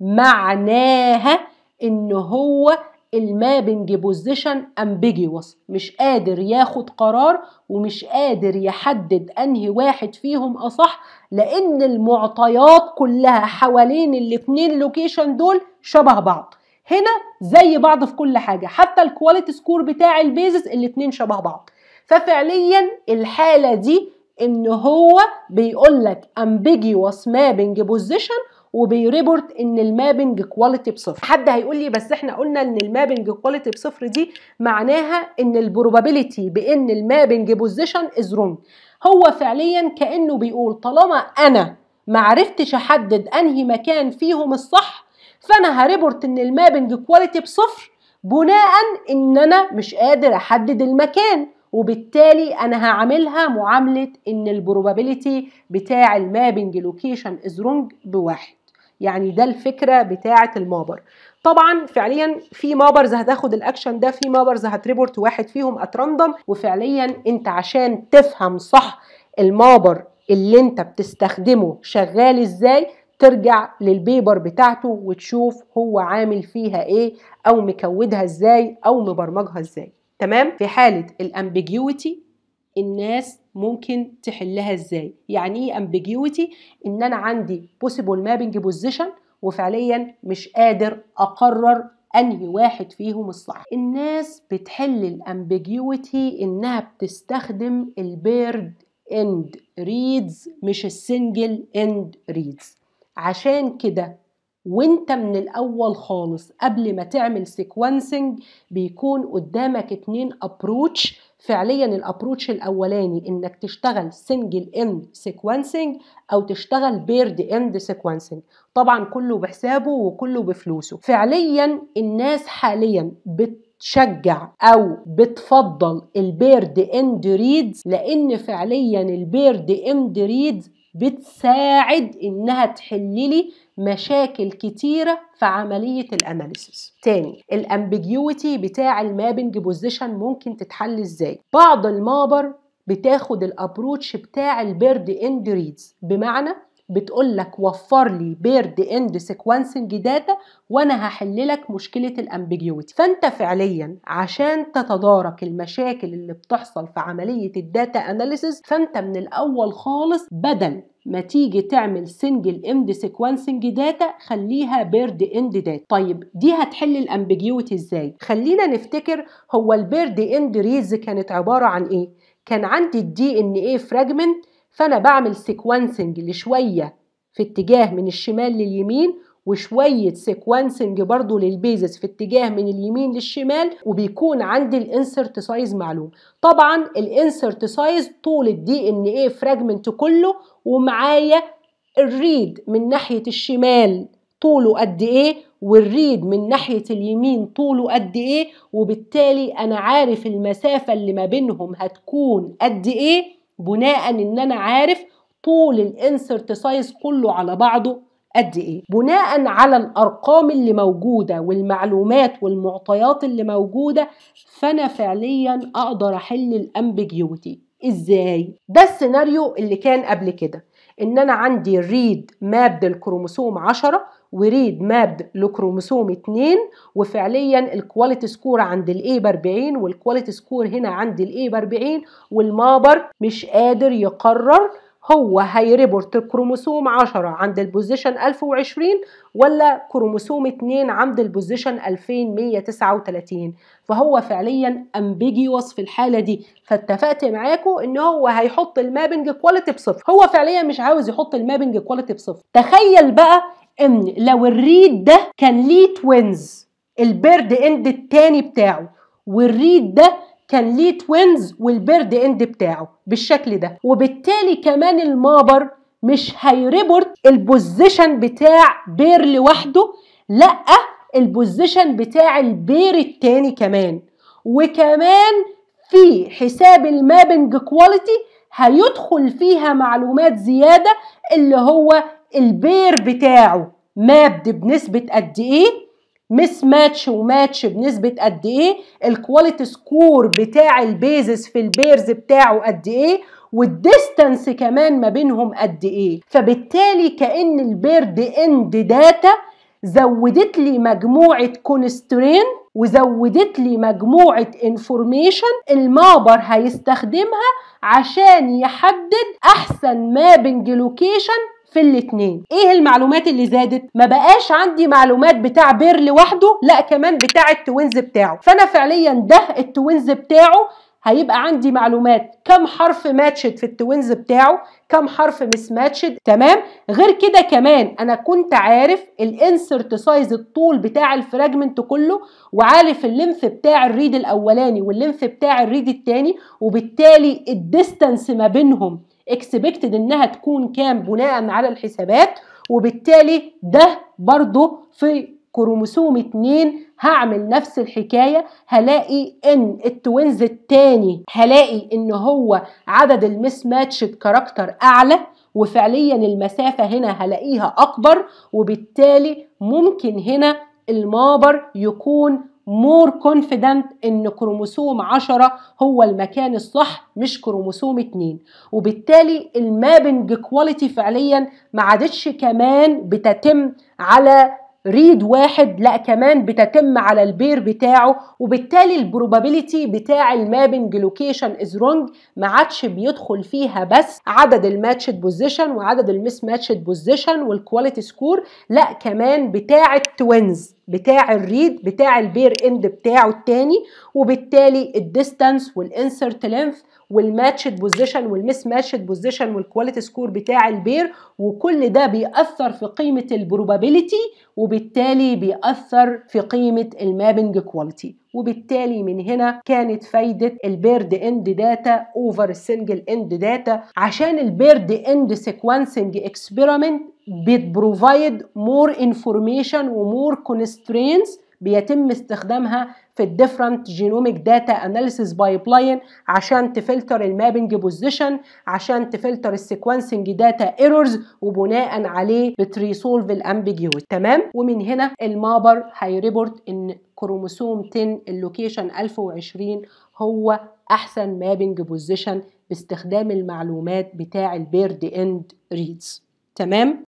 معناها ان هو المابنج بوزيشن امبيجيوس مش قادر ياخد قرار ومش قادر يحدد انهي واحد فيهم اصح لان المعطيات كلها حوالين الاتنين لوكيشن دول شبه بعض هنا زي بعض في كل حاجه حتى الكواليتي سكور بتاع البيزس الاتنين شبه بعض ففعليا الحاله دي ان هو بيقول لك ambiguous mapping position وبيريبورت ان المابنج كواليتي بصفر حد هيقول لي بس احنا قلنا ان المابنج كواليتي بصفر دي معناها ان البروبابيلتي بان المابنج بوزيشن از رونج هو فعليا كانه بيقول طالما انا ما عرفتش احدد انهي مكان فيهم الصح فانا هريبورت ان المابنج كواليتي بصفر بناء ان انا مش قادر احدد المكان وبالتالي انا هعملها معامله ان البروبابيلتي بتاع المابنج لوكيشن از رونج بواحد يعني ده الفكره بتاعه المابر طبعا فعليا في مابرز هتاخد الاكشن ده في مابرز هتريبورت واحد فيهم اتراندم وفعليا انت عشان تفهم صح المابر اللي انت بتستخدمه شغال ازاي ترجع للبيبر بتاعته وتشوف هو عامل فيها ايه او مكودها ازاي او مبرمجها ازاي تمام في حاله الامبيجيوتي الناس ممكن تحلها ازاي يعني ايه امبيجيوتي ان انا عندي possible mapping position وفعليا مش قادر اقرر انهي واحد فيهم الصح الناس بتحل الامبيجيوتي انها بتستخدم البيرد اند ريدز مش السنجل اند ريدز عشان كده وانت من الاول خالص قبل ما تعمل سيكونسنج بيكون قدامك اتنين ابروتش فعليا الابروتش الاولاني انك تشتغل سنجل اند سيكونسنج او تشتغل بيرد اند سيكونسنج طبعا كله بحسابه وكله بفلوسه فعليا الناس حاليا بت تشجع او بتفضل البيرد اند ريدز لان فعليا البيرد اند ريدز بتساعد انها تحللي مشاكل كتيرة في عملية الاناليسيس تاني الامبيجيوتي بتاع المابنج بوزيشن ممكن تتحل ازاي بعض المابر بتاخد الابروتش بتاع البيرد اند ريدز بمعنى بتقول لك وفر لي بيرد اند سيكونسنج داتا وانا هحل لك مشكله الامبيجيوتي فانت فعليا عشان تتدارك المشاكل اللي بتحصل في عمليه الداتا اناليسيس فانت من الاول خالص بدل ما تيجي تعمل سنجل اند سيكونسنج داتا خليها بيرد اند داتا طيب دي هتحل الامبيجيوتي ازاي خلينا نفتكر هو البيرد اند ريز كانت عباره عن ايه كان عندي الدي ان ايه فراجمنت فانا بعمل سيكونسنج لشويه في اتجاه من الشمال لليمين وشوية سيكونسنج برضو للبيزس في اتجاه من اليمين للشمال وبيكون عندي الانسرت سايز معلوم طبعا الانسرت سايز طول الدي ان ايه فراجمنت كله ومعايا الريد من ناحية الشمال طوله قد ايه والريد من ناحية اليمين طوله قد ايه وبالتالي انا عارف المسافة اللي ما بينهم هتكون قد ايه بناء ان انا عارف طول الانسرت سايز كله على بعضه قد ايه بناء على الارقام اللي موجوده والمعلومات والمعطيات اللي موجوده فانا فعليا اقدر احل الامبيجيوتي ازاي ده السيناريو اللي كان قبل كده ان انا عندي ريد مابد الكروموسوم 10 وريد مابد لكروموسوم 2 وفعليا الكواليتي سكور عند الاي ب 40 والكواليتي سكور هنا عند الاي ب 40 والمابر مش قادر يقرر هو هيريبورت الكروموسوم 10 عند البوزيشن 1020 ولا كروموسوم 2 عند البوزيشن 2139 فهو فعليا امبيجيوس في الحاله دي فاتفقت معاكم ان هو هيحط المابنج كواليتي بصفر هو فعليا مش عاوز يحط المابنج كواليتي بصفر تخيل بقى ان لو الريد ده كان ليه توينز البيرد اند التاني بتاعه والريد ده كان ليه توينز والبيرد اند بتاعه بالشكل ده وبالتالي كمان المابر مش هيريبورت البوزيشن بتاع بير لوحده لا البوزيشن بتاع البير التاني كمان وكمان في حساب المابنج كواليتي هيدخل فيها معلومات زيادة اللي هو البير بتاعه مابد بنسبة قد ايه مس ماتش وماتش بنسبة قد ايه الكواليتي سكور بتاع البيزس في البيرز بتاعه قد ايه والديستانس كمان ما بينهم قد ايه فبالتالي كأن البيرد اند داتا زودت لي مجموعة كونسترين وزودت لي مجموعة انفورميشن المابر هيستخدمها عشان يحدد احسن مابنج لوكيشن في الاتنين ايه المعلومات اللي زادت ما بقاش عندي معلومات بتاع بير لوحده لا كمان بتاع التوينز بتاعه فانا فعليا ده التوينز بتاعه هيبقى عندي معلومات كم حرف ماتشد في التوينز بتاعه كم حرف مس ماتشد تمام غير كده كمان انا كنت عارف الانسرت سايز الطول بتاع الفراجمنت كله وعارف اللينث بتاع الريد الاولاني واللينث بتاع الريد التاني وبالتالي الديستانس ما بينهم اكسبكتد انها تكون كام بناء على الحسابات وبالتالي ده برضو في كروموسوم 2 هعمل نفس الحكاية هلاقي ان التوينز التاني هلاقي ان هو عدد المس ماتشد كاركتر اعلى وفعليا المسافة هنا هلاقيها اكبر وبالتالي ممكن هنا المابر يكون مور كونفيدنت ان كروموسوم 10 هو المكان الصح مش كروموسوم 2 وبالتالي المابنج كواليتي فعليا ما عادتش كمان بتتم على ريد واحد لا كمان بتتم على البير بتاعه وبالتالي البروبابيليتي بتاع المابنج لوكيشن از رونج ما عادش بيدخل فيها بس عدد الماتشد بوزيشن وعدد المس ماتشد بوزيشن والكواليتي سكور لا كمان بتاع التوينز بتاع الريد بتاع البير اند بتاعه التاني وبالتالي الديستانس والانسرت لينث والماتشد بوزيشن والمس ماتشد بوزيشن والكواليتي سكور بتاع البير وكل ده بيأثر في قيمة البروبابيليتي وبالتالي بيأثر في قيمة المابنج كواليتي وبالتالي من هنا كانت فايدة البيرد اند داتا اوفر السنجل اند داتا عشان البيرد اند سيكونسنج اكسبيرمنت بتبروفايد مور انفورميشن ومور كونسترينز بيتم استخدامها في الديفرنت جينوميك داتا اناليسيس بايبلاين عشان تفلتر المابنج بوزيشن عشان تفلتر السيكونسنج داتا ايرورز وبناء عليه بتريسولف الامبيجيوت تمام ومن هنا المابر هيريبورت ان كروموسوم 10 اللوكيشن 1020 هو احسن مابنج بوزيشن باستخدام المعلومات بتاع البيرد اند ريدز تمام